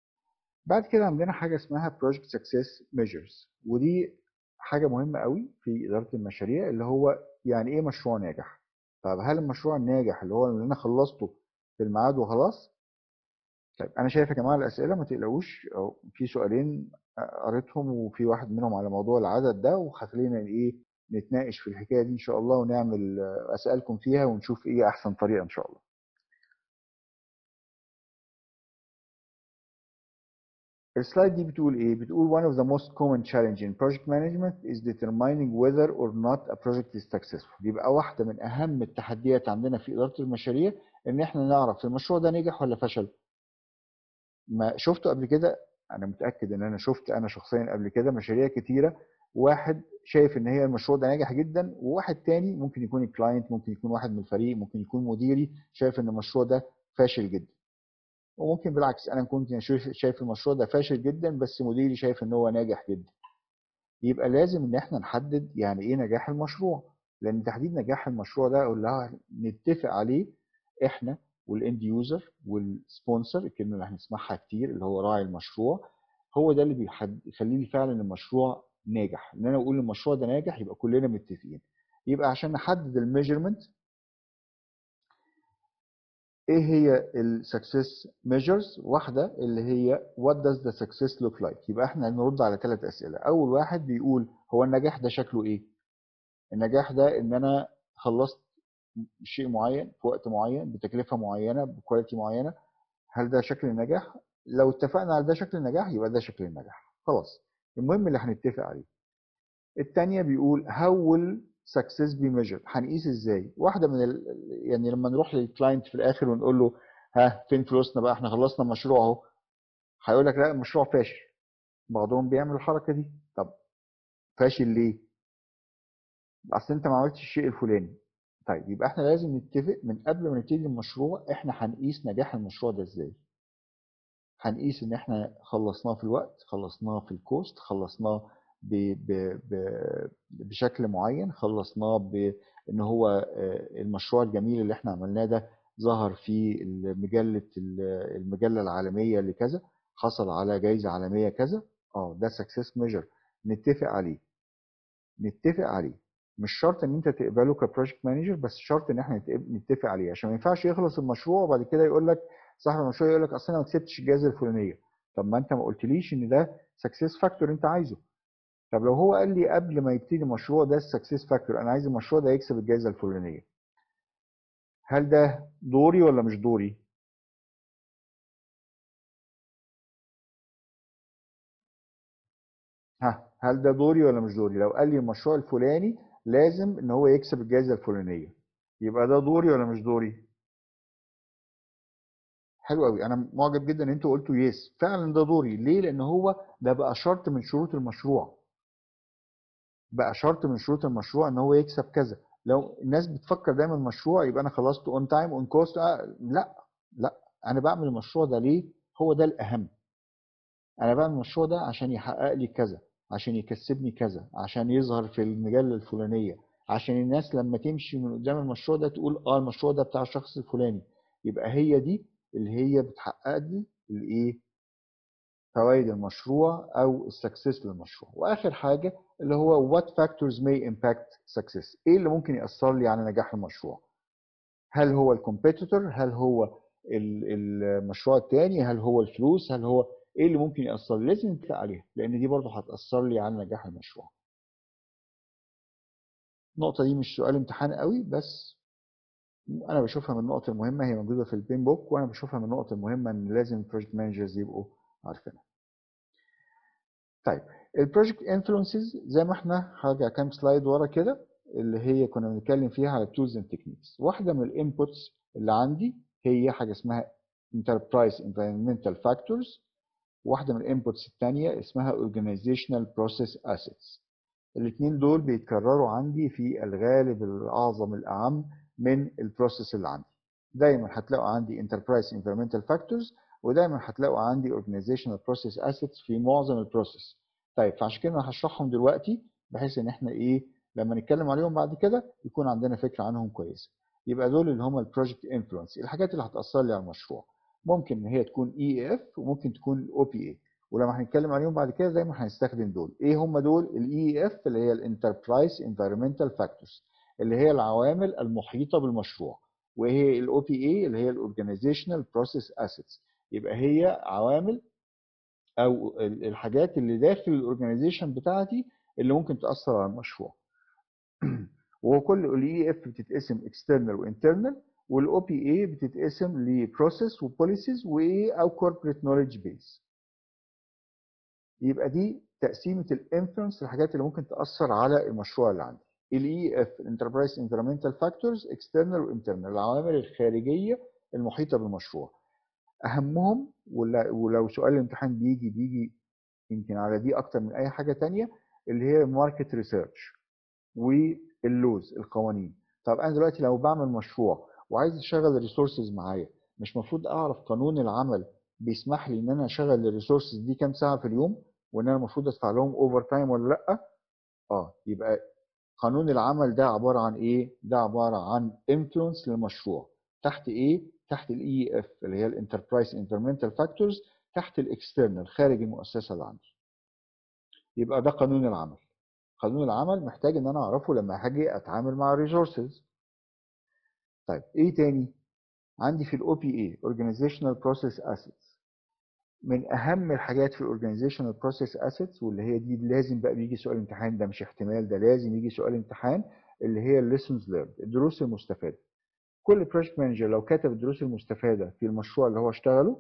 بعد كده عندنا حاجه اسمها project success measures ودي حاجه مهمه قوي في اداره المشاريع اللي هو يعني ايه مشروع ناجح طب هل المشروع الناجح اللي هو اللي انا خلصته في الميعاد وخلاص طيب انا شايف يا جماعه الاسئله ما تقلقوش في سؤالين قريتهم وفي واحد منهم على موضوع العدد ده وهخلينا ايه نتناقش في الحكايه دي ان شاء الله ونعمل اسالكم فيها ونشوف ايه احسن طريقه ان شاء الله السلايد دي بتقول ايه بتقول one of the most common challenge in project management is determining whether or not a project is successful يبقى واحده من اهم التحديات عندنا في اداره المشاريع ان احنا نعرف المشروع ده نجح ولا فشل ما شفته قبل كده انا متاكد ان انا شفت انا شخصيا قبل كده مشاريع كتيره واحد شايف ان هي المشروع ده ناجح جدا وواحد تاني ممكن يكون الكلاينت ممكن يكون واحد من الفريق ممكن يكون مديري شايف ان المشروع ده فاشل جدا وممكن بالعكس انا كنت شايف شايف المشروع ده فاشل جدا بس مديري شايف ان هو ناجح جدا يبقى لازم ان احنا نحدد يعني ايه نجاح المشروع لان تحديد نجاح المشروع ده اللي نتفق عليه احنا والاند يوزر والسبونسر الكلمه اللي هنسمعها كتير اللي هو راعي المشروع هو ده اللي بيحد يخلي لي فعلا المشروع ناجح ان انا اقول المشروع ده ناجح يبقى كلنا متفقين يبقى عشان نحدد الميجرمنت ايه هي السكسس ميجرز واحده اللي هي what does the success look like يبقى احنا نرد على ثلاث اسئله اول واحد بيقول هو النجاح ده شكله ايه النجاح ده ان انا خلصت شيء معين في وقت معين بتكلفه معينه بكواليتي معينه هل ده شكل النجاح لو اتفقنا على ده شكل النجاح يبقى ده شكل النجاح خلاص المهم اللي هنتفق عليه الثانيه بيقول how will success be measured هنقيس ازاي واحده من ال... يعني لما نروح للكلاينت في الاخر ونقول له ها فين فلوسنا بقى احنا خلصنا المشروع اهو هيقول لك لا المشروع فاشل بعضهم بيعمل الحركه دي طب فاشل ليه اصل انت ما عملتش الشيء الفلاني طيب يبقى احنا لازم نتفق من قبل ما نبتدي المشروع احنا هنقيس نجاح المشروع ده ازاي هنقيس ان احنا خلصناه في الوقت خلصناه في الكوست خلصناه ب ب ب بشكل معين خلصناه بان هو المشروع الجميل اللي احنا عملناه ده ظهر في مجله المجله العالميه لكذا حصل على جائزه عالميه كذا اه ده سكسس ميجر نتفق عليه نتفق عليه مش شرط ان انت تقبله كبروجكت مانجر بس شرط ان احنا نتفق عليه عشان ما ينفعش يخلص المشروع وبعد كده يقول لك صاحب المشروع يقول لك اصل انا ما كسبتش الجائزه الفلانيه طب ما انت ما قلتليش ان ده سكسس فاكتور انت عايزه طب لو هو قال لي قبل ما يبتدي المشروع ده السكسس فاكتور انا عايز المشروع ده يكسب الجائزه الفلانيه هل ده دوري ولا مش دوري ها هل ده دوري ولا مش دوري لو قال لي المشروع الفلاني لازم ان هو يكسب الجائزه الفلانيه يبقى ده دوري ولا مش دوري حلو قوي انا معجب جدا ان انتوا قلتوا يس فعلا ده دوري ليه لان هو ده بقى شرط من شروط المشروع بقى شرط من شروط المشروع ان هو يكسب كذا لو الناس بتفكر دايما المشروع يبقى انا خلصت اون تايم اون كوست لا لا انا بعمل المشروع ده ليه هو ده الاهم انا بعمل المشروع ده عشان يحقق لي كذا عشان يكسبني كذا عشان يظهر في المجله الفلانيه عشان الناس لما تمشي من قدام المشروع ده تقول اه المشروع ده بتاع الشخص الفلاني يبقى هي دي اللي هي بتحقق لي الايه فوائد المشروع او السكسس للمشروع واخر حاجه اللي هو what factors may impact success ايه اللي ممكن ياثر لي على نجاح المشروع هل هو الكومبيتيتور هل هو المشروع الثاني هل هو الفلوس هل هو ايه اللي ممكن ياثر لي لازم نتفق عليها لان دي برضه هتاثر لي على نجاح المشروع النقطه دي مش سؤال امتحان قوي بس انا بشوفها من النقط المهمه هي موجوده في البين بوك وانا بشوفها من النقط المهمه ان لازم البروجكت مانجرز يبقوا عارفينها طيب البروجكت انفلونسز زي ما احنا هرجع كام سلايد ورا كده اللي هي كنا بنتكلم فيها على التولز اند تكنيكس واحده من الانبوتس اللي عندي هي حاجه اسمها enterprise environmental factors واحده من الانبوتس الثانيه اسمها organizational process assets الاثنين دول بيتكرروا عندي في الغالب الاعظم الاعم من البروسيس اللي عندي دايما هتلاقوا عندي enterprise environmental factors ودايما هتلاقوا عندي organizational process assets في معظم البروسيس طيب فعشان كده انا هشرحهم دلوقتي بحيث ان احنا ايه لما نتكلم عليهم بعد كده يكون عندنا فكره عنهم كويسه يبقى دول اللي هم البروجكت انفلونس الحاجات اللي هتاثر لي على المشروع ممكن ان هي تكون اي اف وممكن تكون او بي اي ولما هنتكلم عليهم بعد كده دايما هنستخدم دول ايه هم دول الاي اف اللي هي الانتربرايز انفيرمنتال فاكتورز اللي هي العوامل المحيطه بالمشروع وهي الاو بي اي اللي هي الاورجانيزيشنال بروسيس اسيتس يبقى هي عوامل او الحاجات اللي داخل الاورجانيزيشن بتاعتي اللي ممكن تاثر على المشروع وهو كل الاي اف بتتقسم اكسترنال وانترنال والاو بي اي بتتقسم لبروسيس وبوليسيز وايه او كوربريت نوليدج بيس يبقى دي تقسيمه الانفلونس الحاجات اللي ممكن تاثر على المشروع اللي عندي الاي اف الانتربرايز انفيرمنتال فاكتورز اكسترنال وانترنال العوامل الخارجيه المحيطه بالمشروع اهمهم ولو سؤال الامتحان بيجي بيجي يمكن على دي اكتر من اي حاجه تانية اللي هي ماركت ريسيرش واللوز القوانين طب انا دلوقتي لو بعمل مشروع وعايز اشغل الريسورسز معايا مش المفروض اعرف قانون العمل بيسمح لي ان انا اشغل الريسورسز دي كام ساعه في اليوم وان انا المفروض ادفع لهم اوفر تايم ولا لا اه يبقى قانون العمل ده عباره عن ايه ده عباره عن انفلونس للمشروع تحت ايه تحت الاي اف اللي هي الانتربرايز انفيرمنتال فاكتورز تحت الاكسترنال خارج المؤسسه اللي عندي يبقى ده قانون العمل قانون العمل محتاج ان انا اعرفه لما هاجي اتعامل مع الريسورسز طيب ايه تاني عندي في الاو بي اي اورجانيزيشنال بروسيس اسيتس من اهم الحاجات في الاورجانيزيشنال بروسيس اسيتس واللي هي دي لازم بقى بيجي سؤال امتحان ده مش احتمال ده لازم يجي سؤال امتحان اللي هي الليسنز ليرند الدروس المستفاده كل بروجكت مانجر لو كتب الدروس المستفاده في المشروع اللي هو اشتغله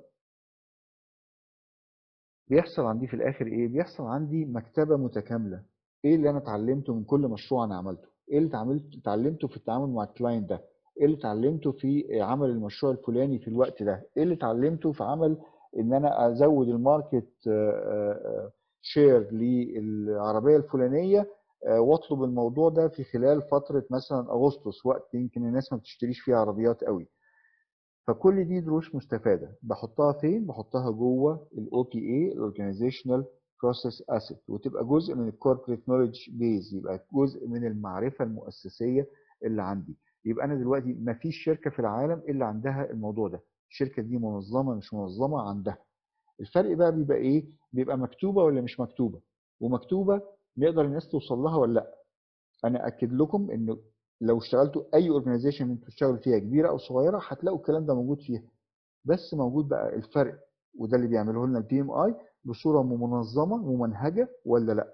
بيحصل عندي في الاخر ايه بيحصل عندي مكتبه متكامله ايه اللي انا اتعلمته من كل مشروع انا عملته ايه اللي اتعلمته في التعامل مع الكلاينت ده ايه اللي اتعلمته في عمل المشروع الفلاني في الوقت ده ايه اللي اتعلمته في عمل ان انا ازود الماركت شير للعربيه الفلانيه واطلب الموضوع ده في خلال فتره مثلا اغسطس وقت يمكن الناس ما بتشتريش فيه عربيات قوي فكل دي دروس مستفاده بحطها فين بحطها جوه الاو بي اي الاورجانيزيشنال بروسيس اسيت وتبقى جزء من الكوربريت نوليدج بيز يبقى جزء من المعرفه المؤسسيه اللي عندي يبقى انا دلوقتي ما فيش شركه في العالم الا عندها الموضوع ده الشركه دي منظمه مش منظمه عندها الفرق بقى بيبقى ايه بيبقى مكتوبه ولا مش مكتوبه ومكتوبه نقدر الناس توصل لها ولا لا انا اكد لكم ان لو اشتغلتوا اي اورجانيزيشن انتوا بتشتغلوا فيها كبيره او صغيره هتلاقوا الكلام ده موجود فيها بس موجود بقى الفرق وده اللي بيعمله لنا البي ام اي بصوره منظمه ممنهجه ولا لا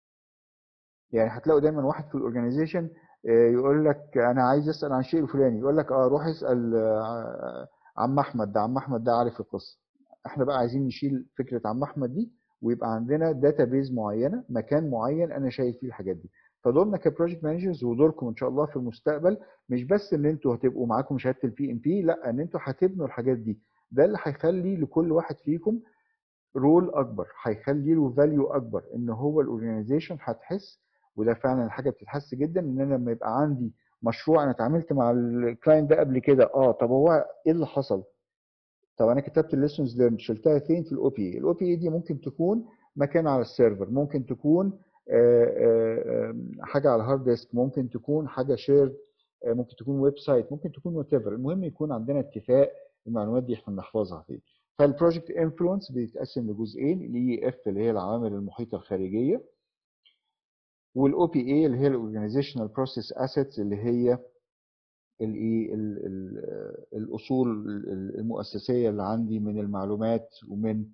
يعني هتلاقوا دايما واحد في الاورجانيزيشن يقول لك انا عايز اسال عن الشيء الفلاني يقول لك اه روح اسال عم احمد ده عم احمد ده عارف القصه احنا بقى عايزين نشيل فكره عم احمد دي ويبقى عندنا داتا بيز معينه مكان معين انا شايف فيه الحاجات دي فدورنا كبروجكت مانجرز ودوركم ان شاء الله في المستقبل مش بس ان انتوا هتبقوا معاكم شهاده البي ام بي لا ان انتوا هتبنوا الحاجات دي ده اللي هيخلي لكل واحد فيكم رول اكبر هيخلي له فاليو اكبر ان هو الاورجنايزيشن هتحس وده فعلا حاجه بتتحس جدا ان انا لما يبقى عندي مشروع انا اتعاملت مع الكلاينت ده قبل كده اه طب هو ايه اللي حصل؟ طب انا كتبت الليسنز ليرن شلتها فين في الاو بي اي الاو بي اي دي ممكن تكون مكان على السيرفر ممكن تكون آآ آآ حاجه على الهارد ديسك ممكن تكون حاجه شيرد ممكن تكون ويب سايت ممكن تكون وات المهم يكون عندنا اتفاق المعلومات دي احنا بنحفظها فين فالبروجكت انفلونس بيتقسم لجزئين الاي اف اللي هي العوامل المحيطه الخارجيه والاو بي اي اللي هي الاورجانيزيشنال بروسيس اسيتس اللي هي الايه الاصول المؤسسيه اللي عندي من المعلومات ومن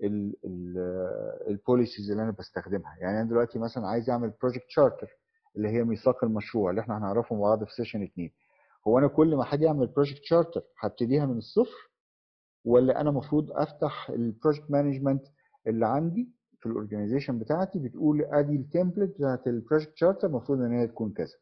البوليسيز اللي انا بستخدمها يعني انا دلوقتي مثلا عايز اعمل بروجكت شارتر اللي هي ميثاق المشروع اللي احنا هنعرفه مع بعض في سيشن 2 هو انا كل ما هاجي اعمل بروجكت شارتر هبتديها من الصفر ولا انا المفروض افتح البروجكت مانجمنت اللي عندي في الاورجنايزيشن بتاعتي بتقول ادي التمبلت بتاعت البروجكت شارتر المفروض ان هي تكون كذا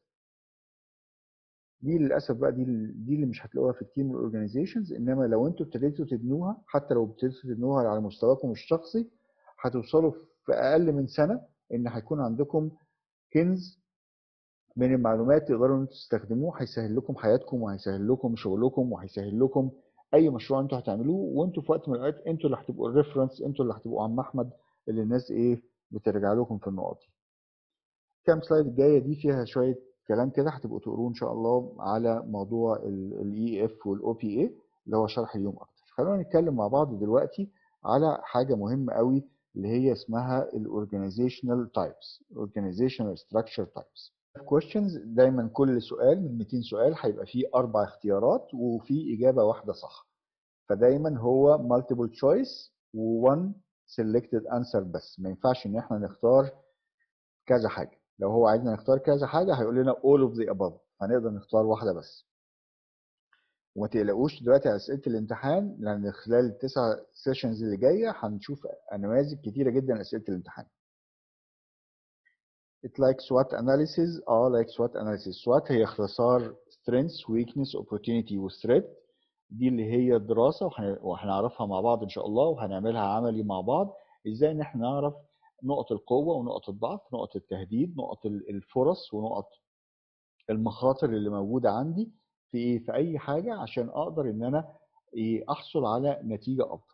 دي للاسف بقى دي دي اللي مش هتلاقوها في كتير من الاورجنايزيشنز انما لو انتوا ابتديتوا تبنوها حتى لو ابتديتوا تبنوها على مستواكم الشخصي هتوصلوا في اقل من سنه ان هيكون عندكم كنز من المعلومات تقدروا انتوا تستخدموه هيسهل لكم حياتكم وهيسهل لكم شغلكم وهيسهل لكم اي مشروع انتوا هتعملوه وانتوا في وقت من الاوقات انتوا اللي هتبقوا الريفرنس انتوا اللي هتبقوا عم احمد اللي الناس ايه بترجع لكم في النقط دي. كام سلايد الجايه دي فيها شويه كلام كده هتبقوا تقروه ان شاء الله على موضوع الاي اف والاو بي اي اللي هو شرح اليوم اكتر. خلونا نتكلم مع بعض دلوقتي على حاجه مهمه قوي اللي هي اسمها الاورجانيزيشنال تايبس اورجانيزيشنال ستراكشر تايبس questions دايما كل سؤال من 200 سؤال هيبقى فيه اربع اختيارات وفي اجابه واحده صح فدايما هو multiple choice و one selected answer بس ما ينفعش ان احنا نختار كذا حاجه لو هو عايزنا نختار كذا حاجه هيقول لنا all of the above هنقدر نختار واحده بس وما تقلقوش دلوقتي على اسئله الامتحان لان خلال التسع سيشنز اللي جايه هنشوف نماذج كتيره جدا اسئله الامتحان It like SWOT analysis اه like SWOT analysis SWOT هي اختصار strengths weakness opportunity و threat دي اللي هي الدراسة وهن- وهنعرفها مع بعض إن شاء الله وهنعملها عملي مع بعض إزاي إن إحنا نعرف نقط القوة ونقط الضعف نقط التهديد نقط ال- الفرص ونقط المخاطر اللي موجودة عندي في إيه في أي حاجة عشان أقدر إن أنا إيه أحصل على نتيجة أفضل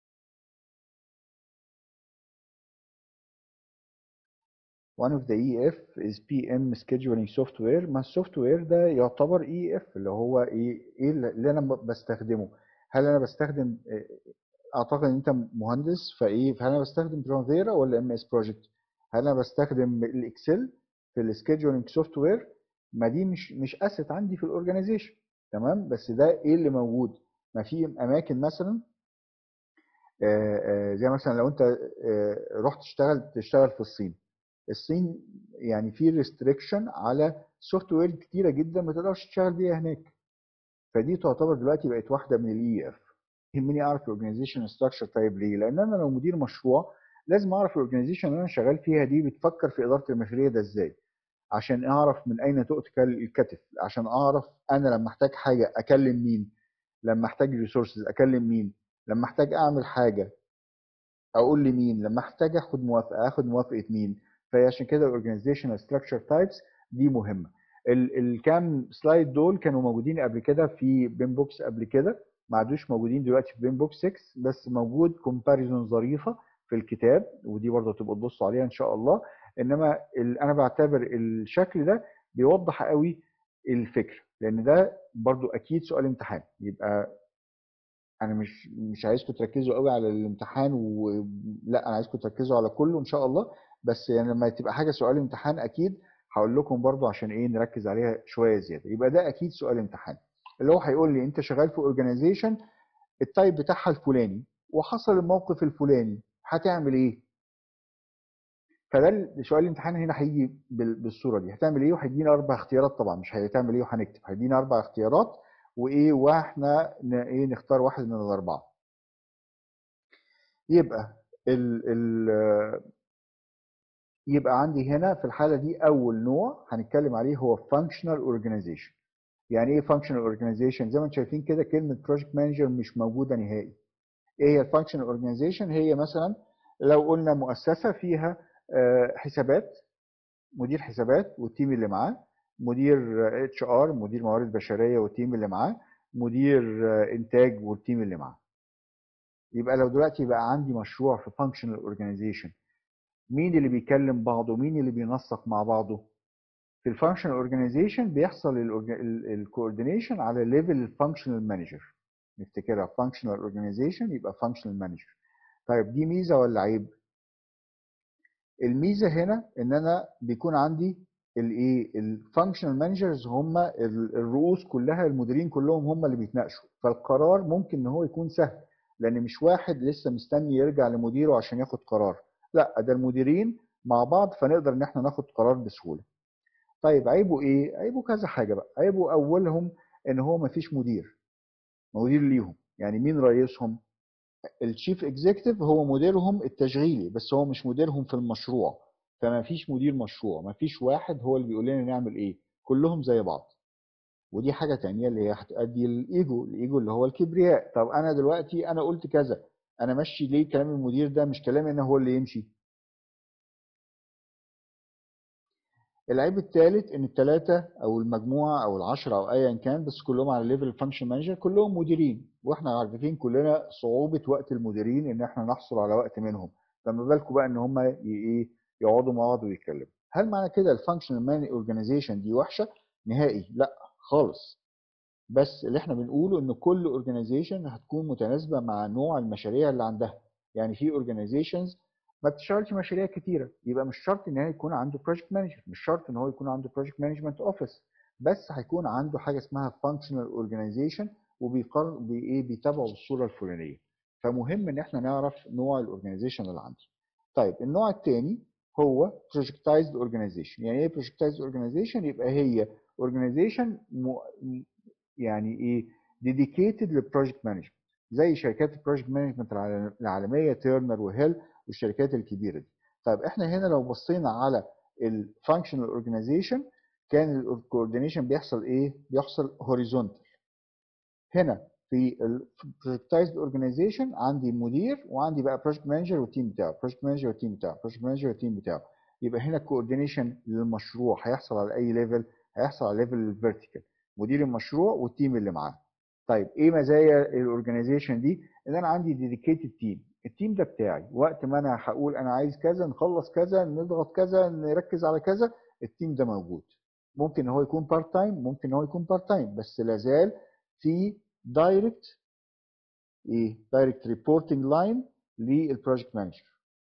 One of the EF is PM scheduling software ما السوفت وير ده يعتبر EF اللي هو ايه ايه اللي انا بستخدمه هل انا بستخدم إيه، اعتقد ان انت مهندس فايه فهل انا بستخدم برافيرا ولا ام اس بروجكت هل انا بستخدم الاكسل في السكيدجولينج سوفت وير ما دي مش مش اسيت عندي في الاورجانيزيشن تمام بس ده ايه اللي موجود ما في اماكن مثلا آه، آه، زي مثلا لو انت آه، رحت تشتغل تشتغل في الصين الصين يعني في ريستريكشن على سوفت وير كتيره جدا ما تقدرش تشتغل بيها هناك فدي تعتبر دلوقتي بقت واحده من الاي اف يهمني اعرف الاورجنايزيشن ستراكشر طيب ليه؟ لان انا لو مدير مشروع لازم اعرف الاورجنايزيشن اللي انا شغال فيها دي بتفكر في اداره المشاريع ده ازاي عشان اعرف من اين تؤتي الكتف عشان اعرف انا لما احتاج حاجه اكلم مين لما احتاج ريسورسز اكلم مين لما احتاج اعمل حاجه اقول لمين لما احتاج اخد موافقه اخد موافقه مين فهي عشان كده الاورجنايزيشنال ستراكشر تايبس دي مهمه ال- الكام سلايد دول كانوا موجودين قبل كده في بين بوكس قبل كده ما عادوش موجودين دلوقتي في بين بوكس 6 بس موجود كومباريزون ظريفه في الكتاب ودي برضه تبقوا تبصوا عليها ان شاء الله انما ال- انا بعتبر الشكل ده بيوضح قوي الفكره لان ده برضه اكيد سؤال امتحان يبقى انا مش مش عايزكم تركزوا قوي على الامتحان ولا انا عايزكم تركزوا على كله ان شاء الله بس يعني لما تبقى حاجه سؤال امتحان اكيد هقول لكم برضو عشان ايه نركز عليها شويه زياده يبقى ده اكيد سؤال امتحان اللي هو هيقول لي انت شغال في اورجانيزيشن التايب بتاعها الفلاني وحصل الموقف الفلاني هتعمل ايه فده السؤال الامتحان هنا هيجي بال- بالصوره دي هتعمل ايه وهيدينا اربع اختيارات طبعا مش هتعمل ايه وهنكتب هيدينا اربع اختيارات وايه واحنا ن- ايه نختار واحد من الاربعه يبقى ال ال يبقى عندي هنا في الحاله دي اول نوع هنتكلم عليه هو functional organization يعني ايه functional organization زي ما انتم شايفين كده كلمه project manager مش موجوده نهائي ايه هي الفانكشنال اورجانيزيشن هي مثلا لو قلنا مؤسسه فيها آه، حسابات مدير حسابات والتيم اللي معاه مدير اتش ار مدير موارد بشريه والتيم اللي معاه مدير آه، انتاج والتيم اللي معاه يبقى لو دلوقتي بقى عندي مشروع في functional organization مين اللي بيكلم بعضه مين اللي بينسق مع بعضه في الفانكشنال اورجانيزيشن بيحصل الكوردينيشن على ليفل الفانكشنال مانجر نفتكرها فانكشنال اورجانيزيشن يبقى فانكشنال مانجر طيب دي ميزه ولا عيب الميزه هنا ان انا بيكون عندي الايه الفانكشنال مانجرز هم ال- الرؤوس كلها المديرين كلهم هم اللي بيتناقشوا فالقرار ممكن ان هو يكون سهل لان مش واحد لسه مستني يرجع لمديره عشان ياخد قرار لا ده المديرين مع بعض فنقدر ان احنا ناخد قرار بسهوله طيب عيبه ايه عيبه كذا حاجه بقى عيبه اولهم ان هو مفيش مدير مدير ليهم يعني مين رئيسهم الشيف اكزيكتيف هو مديرهم التشغيلي بس هو مش مديرهم في المشروع فما فيش مدير مشروع ما فيش واحد هو اللي بيقول لنا نعمل ايه كلهم زي بعض ودي حاجة تانية اللي هي هتؤدي للايجو الايجو اللي هو الكبرياء طب انا دلوقتي انا قلت كذا انا ماشي ليه كلام المدير ده مش كلامي انا هو اللي يمشي العيب الثالث ان الثلاثه او المجموعه او العشره او ايا كان بس كلهم على ليفل فانكشن مانجر كلهم مديرين واحنا عارفين كلنا صعوبه وقت المديرين ان احنا نحصل على وقت منهم فما بالكم بقى ان هم ايه يقعدوا مع بعض ويتكلموا هل معنى كده الفانكشنال مان اورجانيزيشن دي وحشه نهائي لا خالص بس اللي احنا بنقوله ان كل اورجانيزيشن هتكون متناسبه مع نوع المشاريع اللي عندها يعني في اورجانيزيشنز ما بتشتغلش مشاريع كتيره يبقى مش شرط ان هو يكون عنده بروجكت مانجر مش شرط ان هو يكون عنده بروجكت مانجمنت اوفيس بس هيكون عنده حاجه اسمها فانكشنال اورجانيزيشن وبيقارن بايه بيتابعوا بالصوره الفلانيه فمهم ان احنا نعرف نوع الاورجانيزيشن اللي عندي طيب النوع الثاني هو projectized organization يعني ايه projectized organization يبقى هي organization م... يعني ايه ديديكيتد للبروجكت مانجمنت زي شركات البروجكت مانجمنت العالميه تيرنر وهيل والشركات الكبيره دي طيب احنا هنا لو بصينا على الفانكشنال اورجانيزيشن كان الكوردينيشن بيحصل ايه بيحصل هوريزونتال هنا في البروجكتايزد اورجانيزيشن عندي مدير وعندي بقى بروجكت مانجر والتيم بتاعه بروجكت مانجر والتيم بتاعه بروجكت مانجر والتيم بتاعه يبقى هنا الكوردينيشن للمشروع هيحصل على اي ليفل هيحصل على ليفل الفيرتيكال مدير المشروع والتيم اللي معاه طيب ايه مزايا الاورجانيزيشن دي ان انا عندي ديديكيتد تيم التيم ده بتاعي وقت ما انا هقول انا عايز كذا نخلص كذا نضغط كذا نركز على كذا التيم ده موجود ممكن ان هو يكون بارت تايم ممكن ان هو يكون بارت تايم بس لازال في دايركت ايه دايركت ريبورتنج لاين للبروجكت مانجر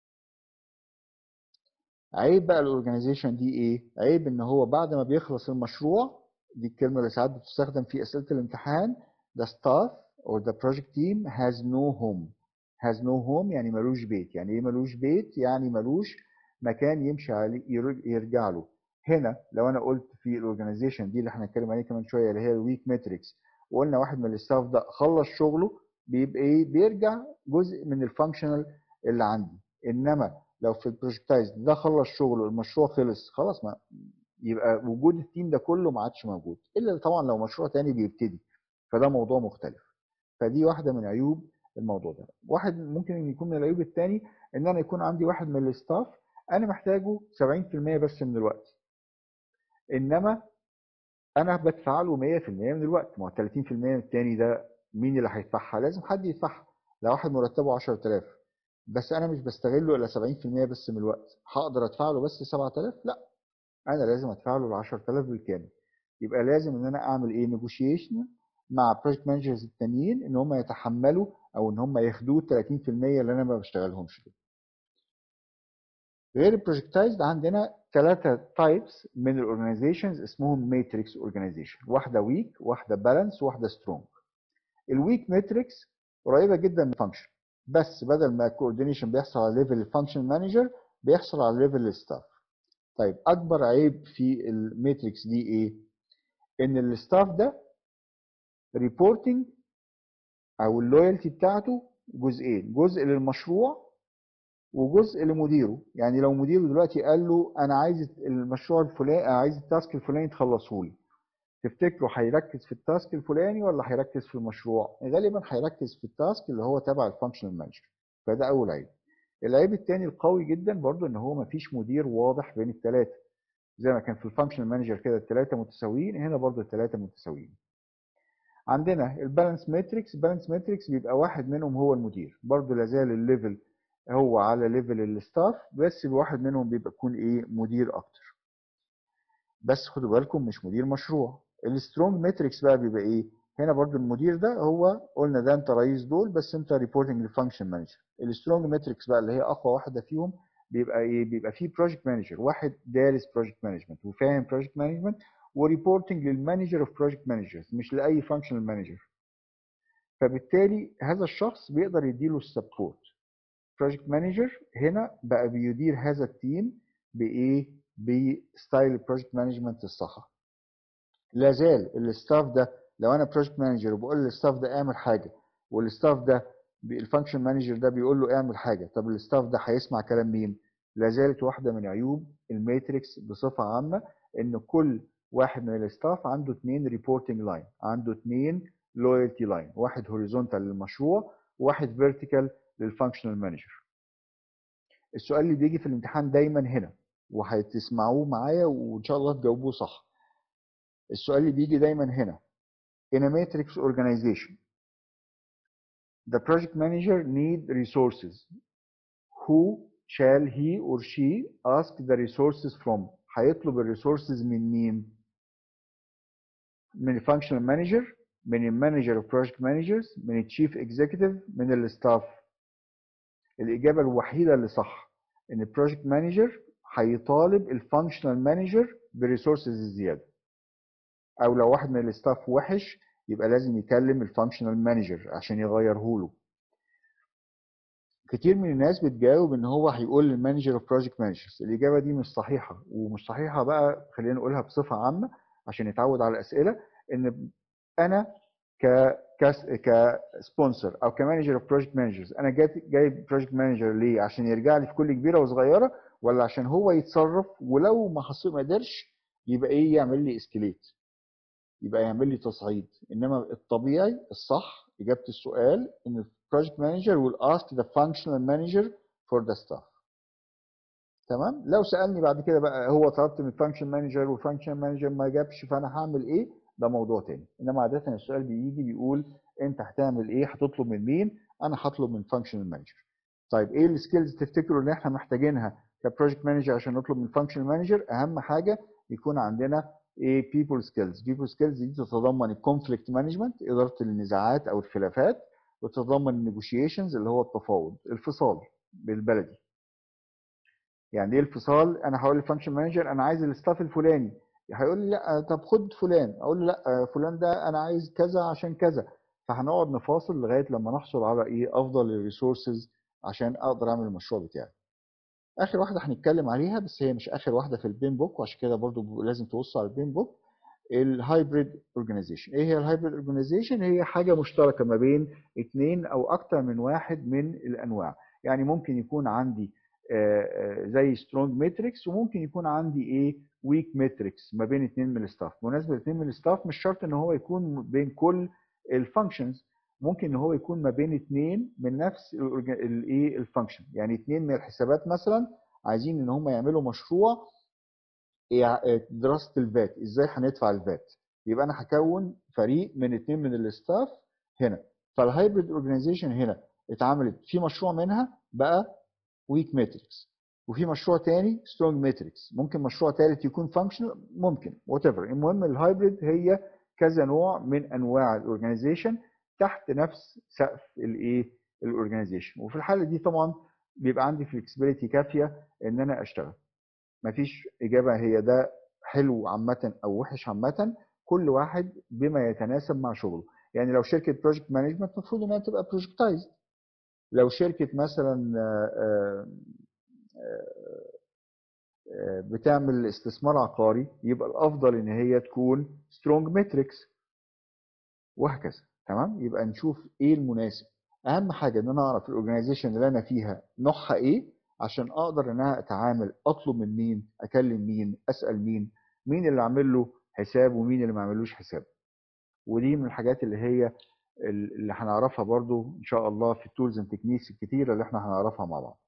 عيب بقى الاورجانيزيشن دي ايه عيب ان هو بعد ما بيخلص المشروع دي الكلمه اللي ساعات بتستخدم في اسئله الامتحان the staff or the project team has no home has no home يعني ملوش بيت يعني ايه ملوش بيت يعني ملوش مكان يمشي عليه يرجع له هنا لو انا قلت في الاورجانيزيشن دي اللي احنا هنتكلم عليه كمان شويه اللي هي الويك ماتريكس وقلنا واحد من الستاف ده خلص شغله بيبقى ايه بيرجع جزء من الفانكشنال اللي عندي انما لو في البروجكتايز ده خلص شغله المشروع خلص خلاص ما يبقى وجود التيم ده كله ما عادش موجود الا طبعا لو مشروع تاني بيبتدي فده موضوع مختلف فدي واحده من عيوب الموضوع ده واحد ممكن ان يكون من العيوب الثاني ان انا يكون عندي واحد من الستاف انا محتاجه 70% بس من الوقت انما انا بدفع له 100% من الوقت ما هو 30% الثاني ده مين اللي هيدفعها لازم حد يدفعها لو واحد مرتبه 10000 بس انا مش بستغله الا 70% بس من الوقت هقدر ادفع له بس 7000 لا انا لازم ادفع له ال 10000 بالكامل يبقى لازم ان انا اعمل ايه نيجوشيشن مع بروجكت مانجرز التانيين ان هم يتحملوا او ان هم ياخدوا 30% اللي انا ما بشتغلهمش دول غير البروجكتايزد عندنا ثلاثة تايبس من الاورجنايزيشنز اسمهم ماتريكس اورجنايزيشن واحدة ويك واحدة بالانس واحدة سترونج الويك ماتريكس قريبة جدا من الفانكشن بس بدل ما الكوردينيشن بيحصل على ليفل الفانكشن مانجر بيحصل على ليفل الستاف طيب اكبر عيب في الماتريكس دي ايه ان الستاف ده ريبورتنج او اللويالتي بتاعته جزئين جزء للمشروع وجزء لمديره يعني لو مديره دلوقتي قال له انا عايز المشروع الفلاني عايز التاسك الفلاني تخلصه لي تفتكروا هيركز في التاسك الفلاني ولا هيركز في المشروع غالبا هيركز في التاسك اللي هو تبع الفانكشنال مانجر فده اول عيب العيب الثاني القوي جدا برضو ان هو مفيش مدير واضح بين الثلاثه زي ما كان في الفانكشنال مانجر كده الثلاثه متساويين هنا برضو الثلاثه متساويين عندنا البالانس ماتريكس البالانس ماتريكس بيبقى واحد منهم هو المدير برضو لازال الليفل هو على ليفل الستاف بس الواحد منهم بيبقى يكون ايه مدير اكتر بس خدوا بالكم مش مدير مشروع السترونج ماتريكس بقى بيبقى ايه هنا برضو المدير ده هو قلنا ده انت رئيس دول بس انت ريبورتنج للفانكشن مانجر السترونج ماتريكس بقى اللي هي اقوى واحده فيهم بيبقى ايه بيبقى فيه بروجكت مانجر واحد دارس بروجكت مانجمنت وفاهم بروجكت مانجمنت وريبورتنج للمانجر اوف بروجكت مانجرز مش لاي فانكشنال مانجر فبالتالي هذا الشخص بيقدر يديله السبورت بروجكت مانجر هنا بقى بيدير هذا التيم بايه بستايل البروجكت مانجمنت الصح لا زال الستاف ده لو انا بروجكت مانجر وبقول للستاف ده اعمل حاجه والستاف ده الفانكشن مانجر ده بيقول له اعمل حاجه طب الستاف ده هيسمع كلام مين لا زالت واحده من عيوب الماتريكس بصفه عامه ان كل واحد من الستاف عنده اثنين ريبورتنج لاين عنده اثنين لويالتي لاين واحد هوريزونتال للمشروع وواحد فيرتيكال للفانكشنال مانجر السؤال اللي بيجي في الامتحان دايما هنا وهتسمعوه معايا وان شاء الله تجاوبوه صح السؤال اللي بيجي دايما هنا in a matrix organization the project manager need resources who shall he or she ask the resources from هيطلب الريسورسز من مين من الفانكشنال مانجر من المانجر اوف بروجكت مانجرز من التشيف اكزيكتيف من الستاف الاجابه الوحيده اللي صح ان البروجكت مانجر هيطالب الفانكشنال مانجر بريسورسز الزياده او لو واحد من الستاف وحش يبقى لازم يكلم الفانكشنال مانجر عشان يغيره له كتير من الناس بتجاوب ان هو هيقول للمانجر اوف بروجكت مانجرز الاجابه دي مش صحيحه ومش صحيحه بقى خلينا نقولها بصفه عامه عشان يتعود على الاسئله ان انا ك كسبونسر او كمانجر اوف بروجكت مانجرز انا جاي جايب بروجكت مانجر ليه عشان يرجع لي في كل كبيره وصغيره ولا عشان هو يتصرف ولو ما حصل ما قدرش يبقى ايه يعمل لي اسكليت يبقى يعمل لي تصعيد انما الطبيعي الصح اجابه السؤال ان البروجكت مانجر will ask the functional manager for the staff تمام لو سالني بعد كده بقى هو طلبت من الفانكشن مانجر والفانكشن مانجر ما جابش فانا هعمل ايه ده موضوع تاني انما عاده السؤال بيجي بيقول انت هتعمل ايه هتطلب من مين انا هطلب من فانكشنال مانجر طيب ايه السكيلز تفتكروا ان احنا محتاجينها كبروجكت مانجر عشان نطلب من فانكشنال مانجر اهم حاجه يكون عندنا ايه بيبل سكيلز بيبل سكيلز دي تتضمن الكونفليكت مانجمنت اداره النزاعات او الخلافات وتتضمن النيجوشيشنز اللي هو التفاوض الفصال بالبلدي يعني ايه الفصال انا هقول للفانكشن مانجر انا عايز الستاف الفلاني هيقول لي لا طب خد فلان اقول له لا فلان ده انا عايز كذا عشان كذا فهنقعد نفاصل لغايه لما نحصل على ايه افضل الريسورسز عشان اقدر اعمل المشروع بتاعي اخر واحده هنتكلم عليها بس هي مش اخر واحده في البين بوك وعشان كده برضو لازم تبصوا على البين بوك الهايبريد اورجانيزيشن ايه هي الهايبريد اورجانيزيشن هي حاجه مشتركه ما بين اثنين او اكتر من واحد من الانواع يعني ممكن يكون عندي زي سترونج ماتريكس وممكن يكون عندي ايه ويك ماتريكس ما بين اثنين من الستاف بالنسبه لاثنين من الستاف مش شرط ان هو يكون بين كل الفانكشنز ممكن ان هو يكون ما بين اثنين من نفس الايه الفانكشن يعني اثنين من الحسابات مثلا عايزين ان هم يعملوا مشروع دراسه الفات ازاي هندفع الفات يبقى انا هكون فريق من اثنين من الستاف هنا فالهايبريد اورجانيزيشن هنا اتعملت في مشروع منها بقى ويك ماتريكس وفي مشروع تاني سترونج ماتريكس ممكن مشروع ثالث يكون فانكشنال ممكن وات ايفر المهم الهايبريد هي كذا نوع من انواع الاورجانيزيشن تحت نفس سقف الايه الاورجانيزيشن وفي الحاله دي طبعا بيبقى عندي فلكسبيليتي كافيه ان انا اشتغل مفيش اجابه هي ده حلو عامه او وحش عامه كل واحد بما يتناسب مع شغله يعني لو شركه بروجكت مانجمنت المفروض انها تبقى بروجكتايزد لو شركه مثلا بتعمل استثمار عقاري يبقى الافضل ان هي تكون سترونج ماتريكس وهكذا تمام يبقى نشوف ايه المناسب اهم حاجه ان انا اعرف الاورجنايزيشن اللي انا فيها نوعها ايه عشان اقدر ان انا اتعامل اطلب من مين اكلم مين اسال مين مين اللي عامل له حساب ومين اللي ما عملوش حساب ودي من الحاجات اللي هي اللي هنعرفها برضو ان شاء الله في التولز اند تكنيكس الكتيره اللي احنا هنعرفها مع بعض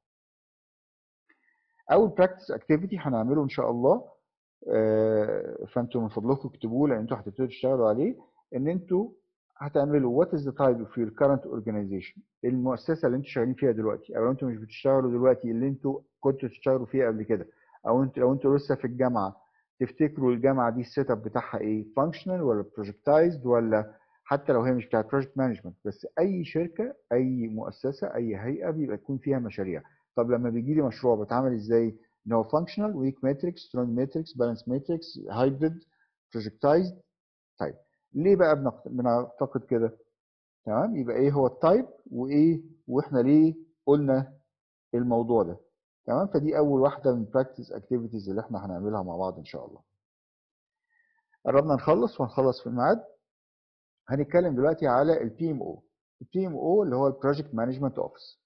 اول براكتس اكتيفيتي هنعمله ان شاء الله فانتوا من فضلكم اكتبوه لان انتوا هتبتدوا تشتغلوا عليه ان انتوا هتعملوا وات از ذا تايب اوف يور كارنت اورجانيزيشن المؤسسه اللي انتوا شغالين فيها دلوقتي او انتوا مش بتشتغلوا دلوقتي اللي انتوا كنتوا تشتغلوا فيها قبل كده او انتوا لو انتوا لسه في الجامعه تفتكروا الجامعه دي السيت اب بتاعها ايه فانكشنال ولا بروجكتايزد ولا حتى لو هي مش بتاعت بروجكت مانجمنت بس اي شركه اي مؤسسه اي هيئه بيبقى يكون فيها مشاريع طب لما بيجي لي مشروع بتعمل ازاي ان هو فانكشنال ويك ماتريكس سترونج ماتريكس بالانس ماتريكس هايبريد بروجكتايزد طيب ليه بقى بنعتقد كده تمام يبقى ايه هو التايب وايه واحنا ليه قلنا الموضوع ده تمام فدي اول واحده من براكتس اكتيفيتيز اللي احنا هنعملها مع بعض ان شاء الله قربنا نخلص وهنخلص في الميعاد هنتكلم دلوقتي على البي ام او البي ام او اللي هو البروجكت مانجمنت اوفيس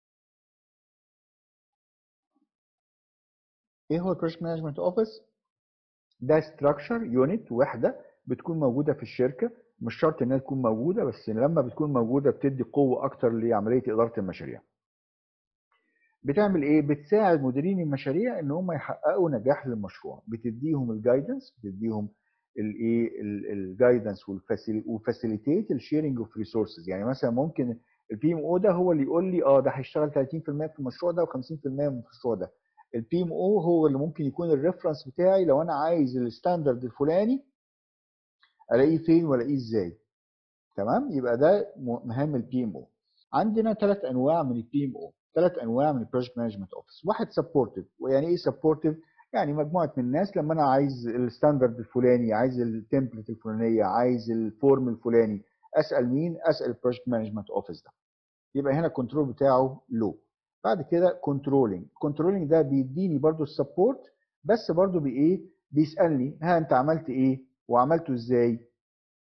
ايه هو البروجكت مانجمنت اوفيس ده ستراكشر يونت وحده بتكون موجوده في الشركه مش شرط انها تكون موجوده بس لما بتكون موجوده بتدي قوه اكتر لعمليه اداره المشاريع بتعمل ايه بتساعد مديرين المشاريع ان هم يحققوا نجاح للمشروع بتديهم الجايدنس بتديهم الايه الجايدنس وفاسيليتيت الشيرنج اوف ريسورسز يعني مثلا ممكن البي ام او ده هو اللي يقول لي اه ده هيشتغل 30% في المشروع ده و50% من المشروع ده البي ام او هو اللي ممكن يكون الريفرنس بتاعي لو انا عايز الستاندرد الفلاني الاقيه فين والاقيه ازاي تمام يبقى ده مهام البي ام او عندنا ثلاث انواع من البي ام او ثلاث انواع من البروجكت مانجمنت اوفيس واحد سبورتيف ويعني ايه سبورتيف يعني مجموعه من الناس لما انا عايز الستاندرد الفلاني عايز التمبلت الفلانيه عايز الفورم الفلاني اسال مين اسال البروجكت مانجمنت اوفيس ده يبقى هنا الكنترول بتاعه لو بعد كده كنترولنج كنترولنج ده بيديني برضو السبورت بس برضو بايه بيسالني ها انت عملت ايه وعملته ازاي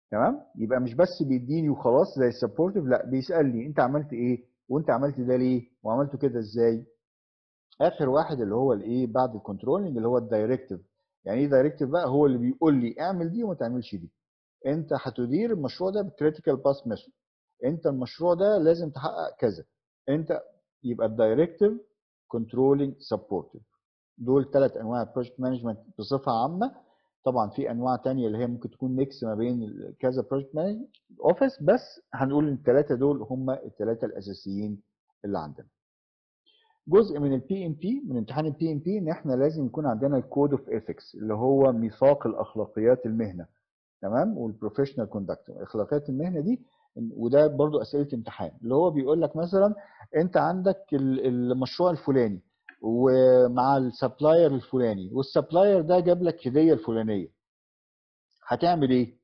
تمام يبقى مش بس بيديني وخلاص زي السبورتيف لا بيسالني انت عملت ايه وانت عملت ده ليه وعملته كده ازاي اخر واحد اللي هو الايه بعد الكنترولنج اللي هو الدايركتيف يعني ايه دايركتيف بقى هو اللي بيقول لي اعمل دي وما تعملش دي انت هتدير المشروع ده بكريتيكال باس ميثود انت المشروع ده لازم تحقق كذا انت يبقى الدايركتيف كنترولنج سبورتيف دول ثلاث انواع بروجكت مانجمنت بصفه عامه طبعا في انواع تانية اللي هي ممكن تكون ميكس ما بين كذا بروجكت مانجمنت اوفيس بس هنقول ان الثلاثه دول هم الثلاثه الاساسيين اللي عندنا جزء من البي ام بي من امتحان البي ام بي ان احنا لازم يكون عندنا الكود اوف ايثكس اللي هو ميثاق الاخلاقيات المهنه تمام والبروفيشنال كوندكت اخلاقيات المهنه دي وده برضو اسئله امتحان اللي هو بيقول لك مثلا انت عندك المشروع الفلاني ومع السبلاير الفلاني والسبلاير ده جاب لك هديه الفلانيه هتعمل ايه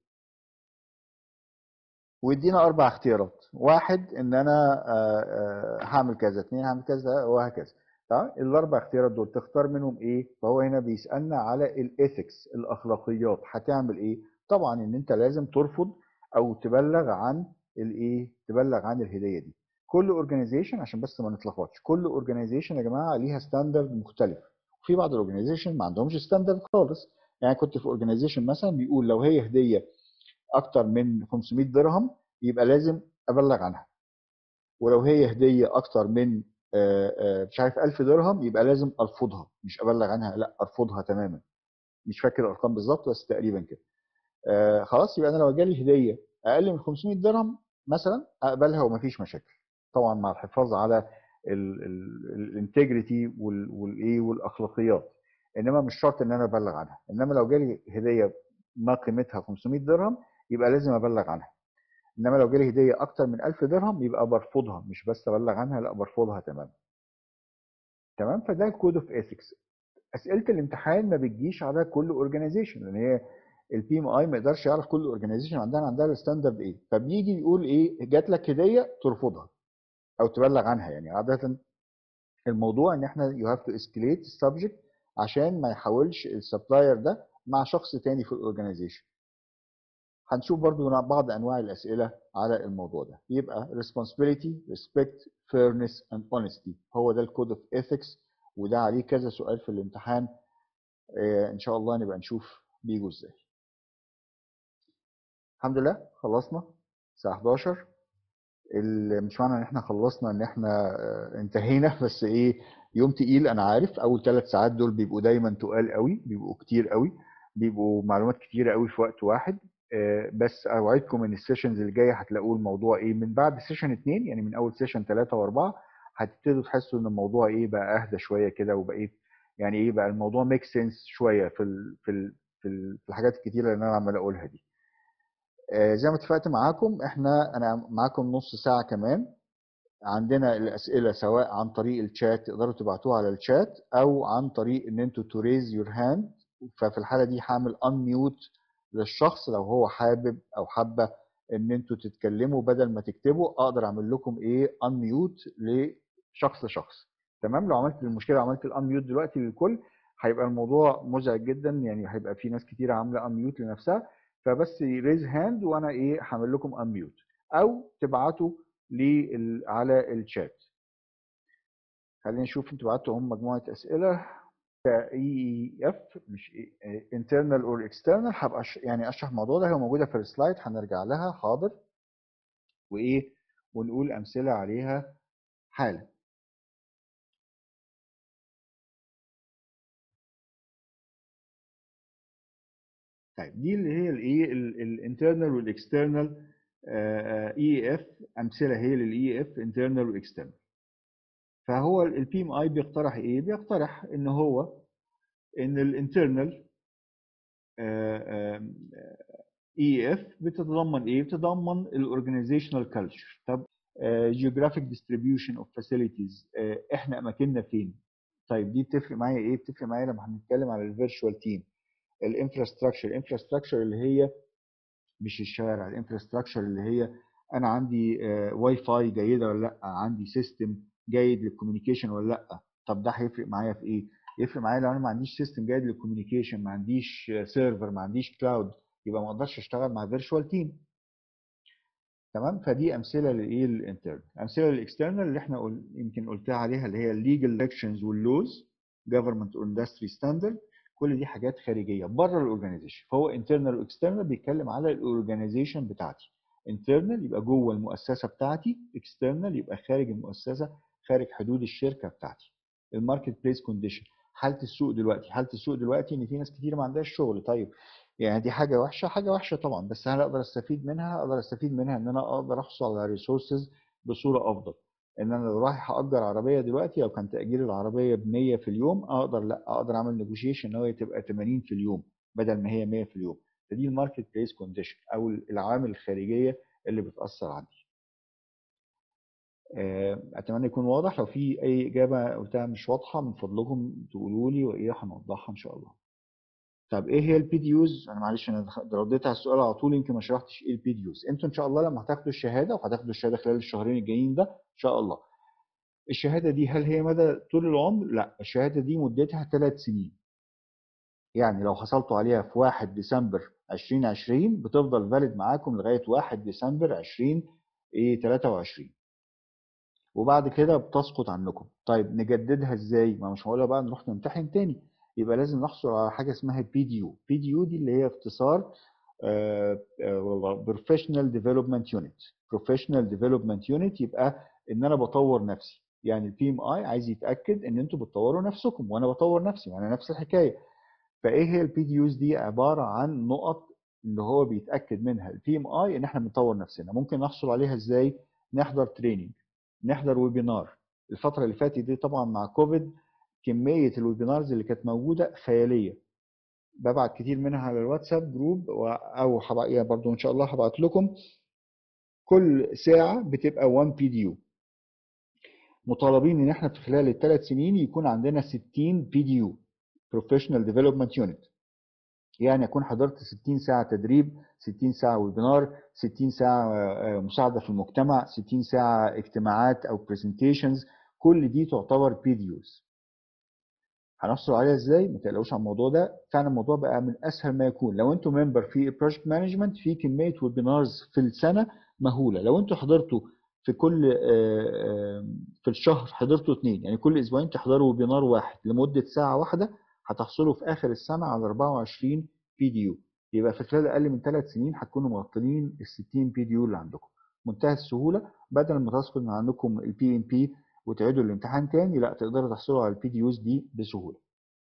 ويدينا اربع اختيارات واحد ان انا هعمل كذا اثنين هعمل كذا وهكذا تمام الاربع اختيارات دول تختار منهم ايه فهو هنا بيسالنا على الايثكس الاخلاقيات هتعمل ايه طبعا ان انت لازم ترفض او تبلغ عن الايه تبلغ عن الهديه دي كل اورجانيزيشن عشان بس ما نتلخبطش كل اورجانيزيشن يا جماعه ليها ستاندرد مختلف وفي بعض الاورجانيزيشن ما عندهمش ستاندرد خالص يعني كنت في اورجانيزيشن مثلا بيقول لو هي هديه اكتر من 500 درهم يبقى لازم ابلغ عنها ولو هي هديه اكتر من مش عارف 1000 درهم يبقى لازم ارفضها مش ابلغ عنها لا ارفضها تماما مش فاكر الارقام بالظبط بس تقريبا كده آه خلاص يبقى انا لو جالي هديه اقل من 500 درهم مثلا اقبلها ومفيش مشاكل طبعا مع الحفاظ على الانتجريتي والايه والاخلاقيات انما مش شرط ان انا ابلغ عنها انما لو جالي هديه ما قيمتها 500 درهم يبقى لازم ابلغ عنها انما لو جالي هديه اكتر من 1000 درهم يبقى برفضها مش بس ابلغ عنها لا برفضها تماما تمام فده الكود اوف ايثكس اسئله الامتحان ما بتجيش على كل اورجانيزيشن لان هي البي ام اي ما يقدرش يعرف كل اورجانيزيشن عندها عندها الستاندرد ايه فبيجي يقول ايه جات لك هديه ترفضها او تبلغ عنها يعني عاده الموضوع ان احنا يو هاف تو اسكليت السبجكت عشان ما يحاولش السبلاير ده مع شخص تاني في الاورجانيزيشن هنشوف برضو بعض انواع الاسئله على الموضوع ده يبقى responsibility respect fairness and honesty هو ده الكود اوف ethics وده عليه كذا سؤال في الامتحان آه ان شاء الله نبقى نشوف بيجوا ازاي الحمد لله خلصنا الساعه 11 مش معنى ان احنا خلصنا ان احنا انتهينا بس ايه يوم تقيل انا عارف اول ثلاث ساعات دول بيبقوا دايما تقال قوي بيبقوا كتير قوي بيبقوا معلومات كتيره قوي في وقت واحد بس اوعدكم ان السيشنز اللي جايه هتلاقوا الموضوع ايه من بعد سيشن اثنين يعني من اول سيشن ثلاثه واربعه هتبتدوا تحسوا ان الموضوع ايه بقى اهدى شويه كده وبقى ايه يعني ايه بقى الموضوع ميك سنس شويه في ال في ال في, ال في الحاجات الكتيره اللي انا عمال اقولها دي زي ما اتفقت معاكم احنا انا معاكم نص ساعه كمان عندنا الاسئله سواء عن طريق الشات تقدروا تبعتوها على الشات او عن طريق ان انتوا تو ريز يور هاند ففي الحاله دي هعمل انميوت للشخص لو هو حابب او حابه ان انتوا تتكلموا بدل ما تكتبوا اقدر اعمل لكم ايه انميوت لشخص لشخص تمام لو عملت المشكله عملت الانميوت دلوقتي للكل هيبقى الموضوع مزعج جدا يعني هيبقى في ناس كتير عامله انميوت لنفسها فبس ريز هاند وانا ايه هعمل لكم انميوت او تبعتوا لي على الشات خلينا نشوف انتوا بعتوا هم مجموعه اسئله اي اف مش internal or external هبقى يعني اشرح الموضوع ده هي موجوده في السلايد هنرجع لها حاضر وايه ونقول امثله عليها حالا طيب دي اللي هي الايه الانترنال والاكسترنال اي اف امثله هي للاي اف انترنال واكسترنال فهو البي ام اي بيقترح ايه بيقترح ان هو ان الانترنال اي اف بتتضمن ايه بتتضمن الاورجانيزيشنال كلتشر طب جيوغرافيك ديستريبيوشن اوف فاسيلتيز احنا اماكننا فين طيب دي بتفرق معايا ايه بتفرق معايا لما هنتكلم على الفيرتشوال تيم الانفراستراكشر الانفراستراكشر اللي هي مش الشوارع الانفراستراكشر اللي هي انا عندي واي فاي جيده ولا لا عندي سيستم جيد للكوميونيكيشن ولا لا طب ده هيفرق معايا في ايه يفرق معايا لو انا ما عنديش سيستم جيد للكوميونيكيشن ما عنديش سيرفر ما عنديش كلاود يبقى ما اقدرش اشتغل مع فيرتشوال تيم تمام فدي امثله للايه الانترنال امثله للاكسترنال اللي احنا قل... يمكن قلتها عليها اللي هي الليجل ريكشنز واللوز جفرمنت اور اندستري ستاندرد كل دي حاجات خارجيه بره الاورجانيزيشن فهو انترنال واكسترنال بيتكلم على الاورجانيزيشن بتاعتي انترنال يبقى جوه المؤسسه بتاعتي اكسترنال يبقى خارج المؤسسه خارج حدود الشركه بتاعتي الماركت بليس كونديشن حاله السوق دلوقتي حاله السوق دلوقتي ان في ناس كتير ما عندهاش شغل طيب يعني دي حاجه وحشه حاجه وحشه طبعا بس هل اقدر استفيد منها اقدر استفيد منها ان انا اقدر احصل على ريسورسز بصوره افضل ان انا لو رايح اجر عربيه دلوقتي لو كان تاجير العربيه ب 100 في اليوم اقدر لا اقدر اعمل نيجوشيشن ان هي تبقى 80 في اليوم بدل ما هي 100 في اليوم فدي الماركت بليس كونديشن او العوامل الخارجيه اللي بتاثر عندي اتمنى يكون واضح لو في اي اجابه قلتها مش واضحه من فضلكم تقولوا لي وايه هنوضحها ان شاء الله طب ايه هي البي دي يوز انا معلش انا رديت على السؤال على طول يمكن ما شرحتش ايه البي دي يوز انتوا ان شاء الله لما هتاخدوا الشهاده وهتاخدوا الشهاده خلال الشهرين الجايين ده ان شاء الله الشهاده دي هل هي مدى طول العمر لا الشهاده دي مدتها ثلاث سنين يعني لو حصلتوا عليها في 1 ديسمبر 2020 بتفضل فاليد معاكم لغايه 1 ديسمبر 20 ايه 23 وبعد كده بتسقط عنكم طيب نجددها ازاي ما مش هقولها بقى نروح نمتحن تاني يبقى لازم نحصل على حاجه اسمها بي دي يو بي دي يو دي اللي هي اختصار بروفيشنال ديفلوبمنت يونت بروفيشنال ديفلوبمنت يونت يبقى ان انا بطور نفسي يعني البي ام اي عايز يتاكد ان انتوا بتطوروا نفسكم وانا بطور نفسي وانا نفس الحكايه فايه هي البي دي يوز دي عباره عن نقط اللي هو بيتاكد منها البي ام اي ان احنا بنطور نفسنا ممكن نحصل عليها ازاي نحضر تريننج نحضر ويبينار الفتره اللي فاتت دي طبعا مع كوفيد كميه الويبينارز اللي كانت موجوده خياليه ببعت كتير منها على الواتساب جروب او هبعت يعني برضو ان شاء الله هبعت لكم كل ساعه بتبقى 1 بي دي يو مطالبين ان احنا في خلال الثلاث سنين يكون عندنا 60 بي دي يو بروفيشنال ديفلوبمنت يونت يعني اكون حضرت 60 ساعه تدريب 60 ساعه ويبينار 60 ساعه مساعده في المجتمع 60 ساعه اجتماعات او برزنتيشنز كل دي تعتبر بي دي يوز هنحصل عليها ازاي ما تقلقوش على الموضوع ده فعلا الموضوع بقى من اسهل ما يكون لو انتوا ممبر في بروجكت مانجمنت في كميه ويبينارز في السنه مهوله لو انتوا حضرتوا في كل في الشهر حضرتوا اثنين يعني كل اسبوعين تحضروا ويبينار واحد لمده ساعه واحده هتحصلوا في اخر السنه على 24 بي دي يو يبقى في خلال اقل من ثلاث سنين هتكونوا مغطيين ال 60 بي دي يو اللي عندكم منتهى السهوله بدل ما تسقط من عندكم البي ام بي وتعيدوا الامتحان تاني لا تقدروا تحصلوا على البي دي يوز دي بسهوله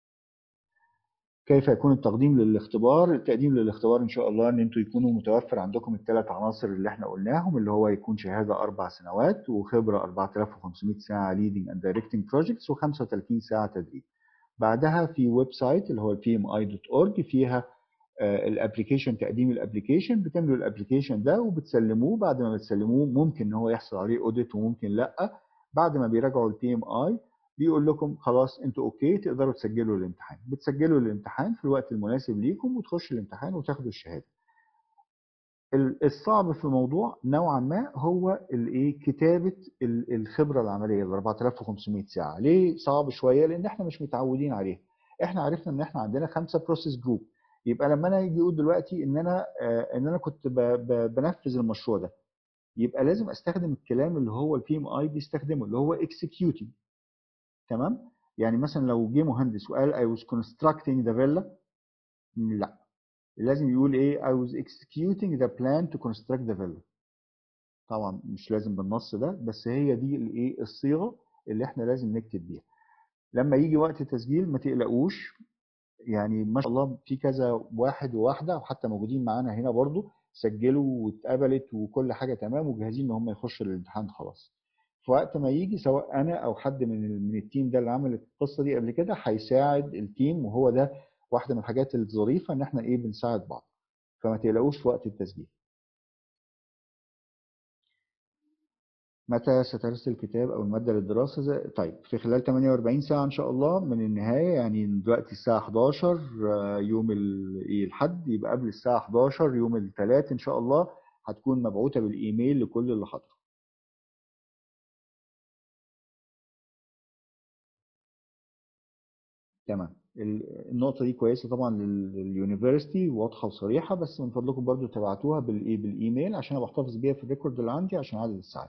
كيف يكون التقديم للاختبار التقديم للاختبار ان شاء الله ان انتوا يكونوا متوفر عندكم الثلاث عناصر اللي احنا قلناهم اللي هو يكون شهاده اربع سنوات وخبره 4500 ساعه leading and directing projects و35 ساعه تدريب بعدها في ويب سايت اللي هو pmi.org فيها الابلكيشن تقديم الابلكيشن بتملوا الابلكيشن ده وبتسلموه بعد ما بتسلموه ممكن ان هو يحصل عليه اوديت وممكن لا بعد ما بيراجعوا البي ام اي بيقول لكم خلاص انتوا اوكي تقدروا تسجلوا الامتحان بتسجلوا الامتحان في الوقت المناسب ليكم وتخش الامتحان وتاخدوا الشهاده الصعب في الموضوع نوعا ما هو الايه كتابه الخبره العمليه ال 4500 ساعه ليه صعب شويه لان احنا مش متعودين عليها احنا عرفنا ان احنا عندنا خمسه بروسيس جروب يبقى لما انا يجي يقول دلوقتي ان انا آه ان انا كنت ب ب بنفذ المشروع ده يبقى لازم استخدم الكلام اللي هو البي ام اي بيستخدمه اللي هو executing تمام يعني مثلا لو جه مهندس وقال I was constructing the villa لا لازم يقول ايه I was executing the plan to construct the villa طبعا مش لازم بالنص ده بس هي دي الايه الصيغه اللي احنا لازم نكتب بيها لما يجي وقت التسجيل ما تقلقوش يعني ما شاء الله في كذا واحد وواحده وحتى موجودين معانا هنا برضو سجلوا واتقبلت وكل حاجه تمام وجاهزين ان هم يخشوا الامتحان خلاص في وقت ما يجي سواء انا او حد من من التيم ده اللي عمل القصه دي قبل كده هيساعد التيم وهو ده واحده من الحاجات الظريفه ان احنا ايه بنساعد بعض فما تقلقوش في وقت التسجيل متى سترسل الكتاب او الماده للدراسه زي... طيب في خلال 48 ساعه ان شاء الله من النهايه يعني دلوقتي الساعه 11 يوم الاحد يبقى قبل الساعه 11 يوم الثلاث ان شاء الله هتكون مبعوثه بالايميل لكل اللي حضروا تمام ال- النقطة دي كويسة طبعا لليونيفرستي واضحة وصريحة بس من فضلكم برضو تبعتوها بالايه بالايميل عشان ابقى احتفظ بيها في الريكورد اللي عندي عشان عدد الساعات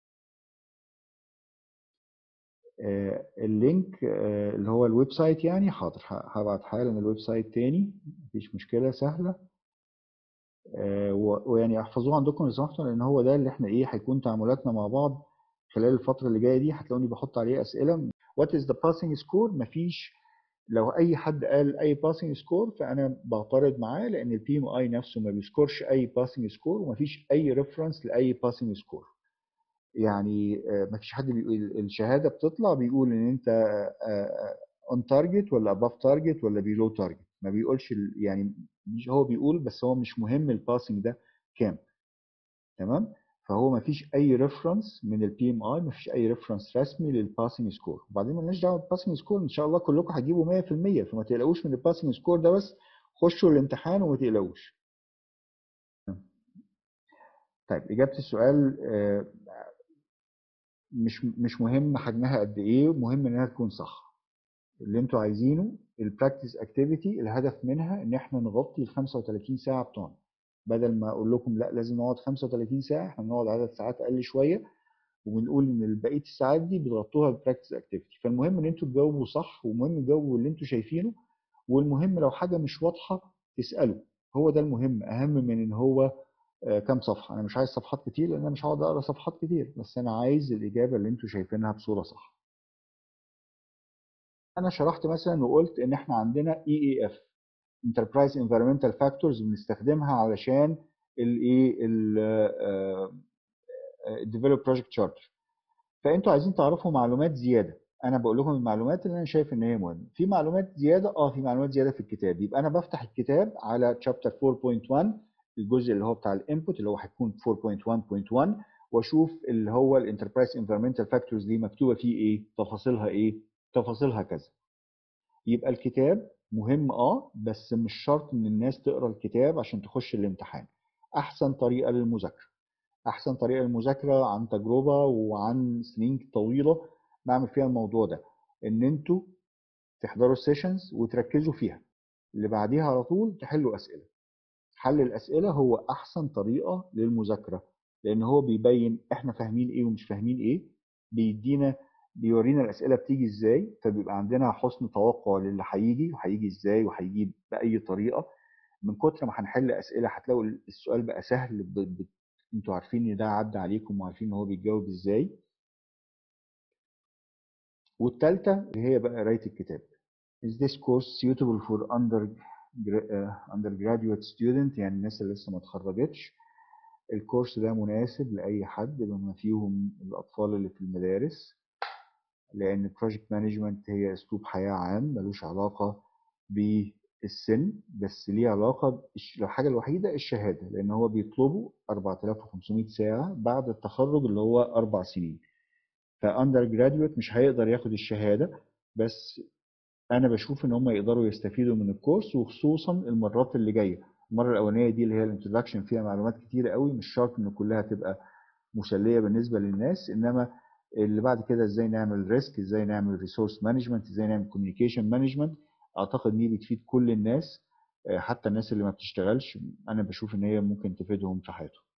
آه، اللينك آه، اللي هو الويب سايت يعني حاضر ه- هبعت حالا الويب سايت تاني مفيش مشكلة سهلة آه، و- ويعني احفظوه عندكم لو سمحتوا لان هو ده اللي احنا ايه هيكون تعاملاتنا مع بعض خلال الفترة اللي جاية دي هتلاقوني بحط عليه اسئلة what is the passing score مفيش لو اي حد قال اي passing score فانا بعترض معاه لان البي ام اي نفسه ما بيسكورش اي passing score ومفيش اي ريفرنس لاي passing score يعني آه، مفيش حد بيقول الشهاده بتطلع بيقول ان انت اون تارجت ولا اباف تارجت ولا بيلو تارجت ما بيقولش ال- يعني مش هو بيقول بس هو مش مهم الباسنج ده كام تمام فهو ما فيش اي ريفرنس من البي ام اي ما فيش اي ريفرنس رسمي للباسنج سكور وبعدين مالناش دعوه بالباسنج سكور ان شاء الله كلكم هتجيبوا 100% فما تقلقوش من الباسنج سكور ده بس خشوا الامتحان وما تقلقوش طيب اجابه السؤال آه، مش مش مهم حجمها قد ايه مهم انها تكون صح اللي انتوا عايزينه البراكتس اكتيفيتي الهدف منها ان احنا نغطي ال 35 ساعه بتوعنا بدل ما اقول لكم لا لازم نقعد 35 ساعه احنا بنقعد عدد ساعات اقل شويه وبنقول ان بقيه الساعات دي بتغطوها بالبراكتس اكتيفيتي فالمهم ان انتوا تجاوبوا صح ومهم تجاوبوا اللي انتوا شايفينه والمهم لو حاجه مش واضحه تسالوا هو ده المهم اهم من ان هو آه، كام صفحه انا مش عايز صفحات كتير لان انا مش هقعد اقرا صفحات كتير بس انا عايز الاجابه اللي انتوا شايفينها بصوره صح انا شرحت مثلا وقلت ان احنا عندنا اي اي اف انتربرايز انفيرمنتال فاكتورز بنستخدمها علشان الايه الديفلوب بروجكت تشارتر فانتوا عايزين تعرفوا معلومات زياده انا بقول لكم المعلومات اللي انا شايف ان هي مهمه في معلومات زياده اه في معلومات زياده في الكتاب يبقى انا بفتح الكتاب على شابتر 4.1 الجزء اللي هو بتاع الانبوت اللي هو هيكون 4.1.1 واشوف اللي هو الانتربرايز انفيرمنتال فاكتورز دي مكتوبه فيه ايه تفاصيلها ايه تفاصيلها كذا يبقى الكتاب مهم اه بس مش شرط ان الناس تقرا الكتاب عشان تخش الامتحان احسن طريقه للمذاكره احسن طريقه للمذاكره عن تجربه وعن سنين طويله بعمل فيها الموضوع ده ان انتوا تحضروا السيشنز وتركزوا فيها اللي بعديها على طول تحلوا اسئله حل الاسئله هو احسن طريقه للمذاكره لان هو بيبين احنا فاهمين ايه ومش فاهمين ايه بيدينا بيورينا الاسئله بتيجي ازاي فبيبقى عندنا حسن توقع للي هيجي وهيجي ازاي وهيجي باي طريقه من كتر ما هنحل اسئله هتلاقوا السؤال بقى سهل ب... ب... انتوا عارفين ان ده عدى عليكم وعارفين ان هو بيتجاوب ازاي والثالثه اللي هي بقى قرايه الكتاب Is this course suitable for under uh, undergraduate student يعني الناس اللي لسه ما اتخرجتش الكورس ده مناسب لأي حد بما فيهم الأطفال اللي في المدارس لأن project management هي أسلوب حياة عام ملوش علاقة بالسن بس ليه علاقة الحاجة الوحيدة الشهادة لأن هو بيطلبوا 4500 ساعة بعد التخرج اللي هو أربع سنين فأندر جراديويت مش هيقدر ياخد الشهادة بس أنا بشوف إن هم يقدروا يستفيدوا من الكورس وخصوصا المرات اللي جاية المرة الأولانية دي اللي هي الانترودكشن فيها معلومات كتيرة قوي مش شرط إن كلها تبقى مسلية بالنسبة للناس إنما اللي بعد كده ازاي نعمل ريسك ازاي نعمل ريسورس مانجمنت ازاي نعمل كوميونيكيشن مانجمنت اعتقد دي بتفيد كل الناس حتى الناس اللي ما بتشتغلش انا بشوف ان هي ممكن تفيدهم في حياتهم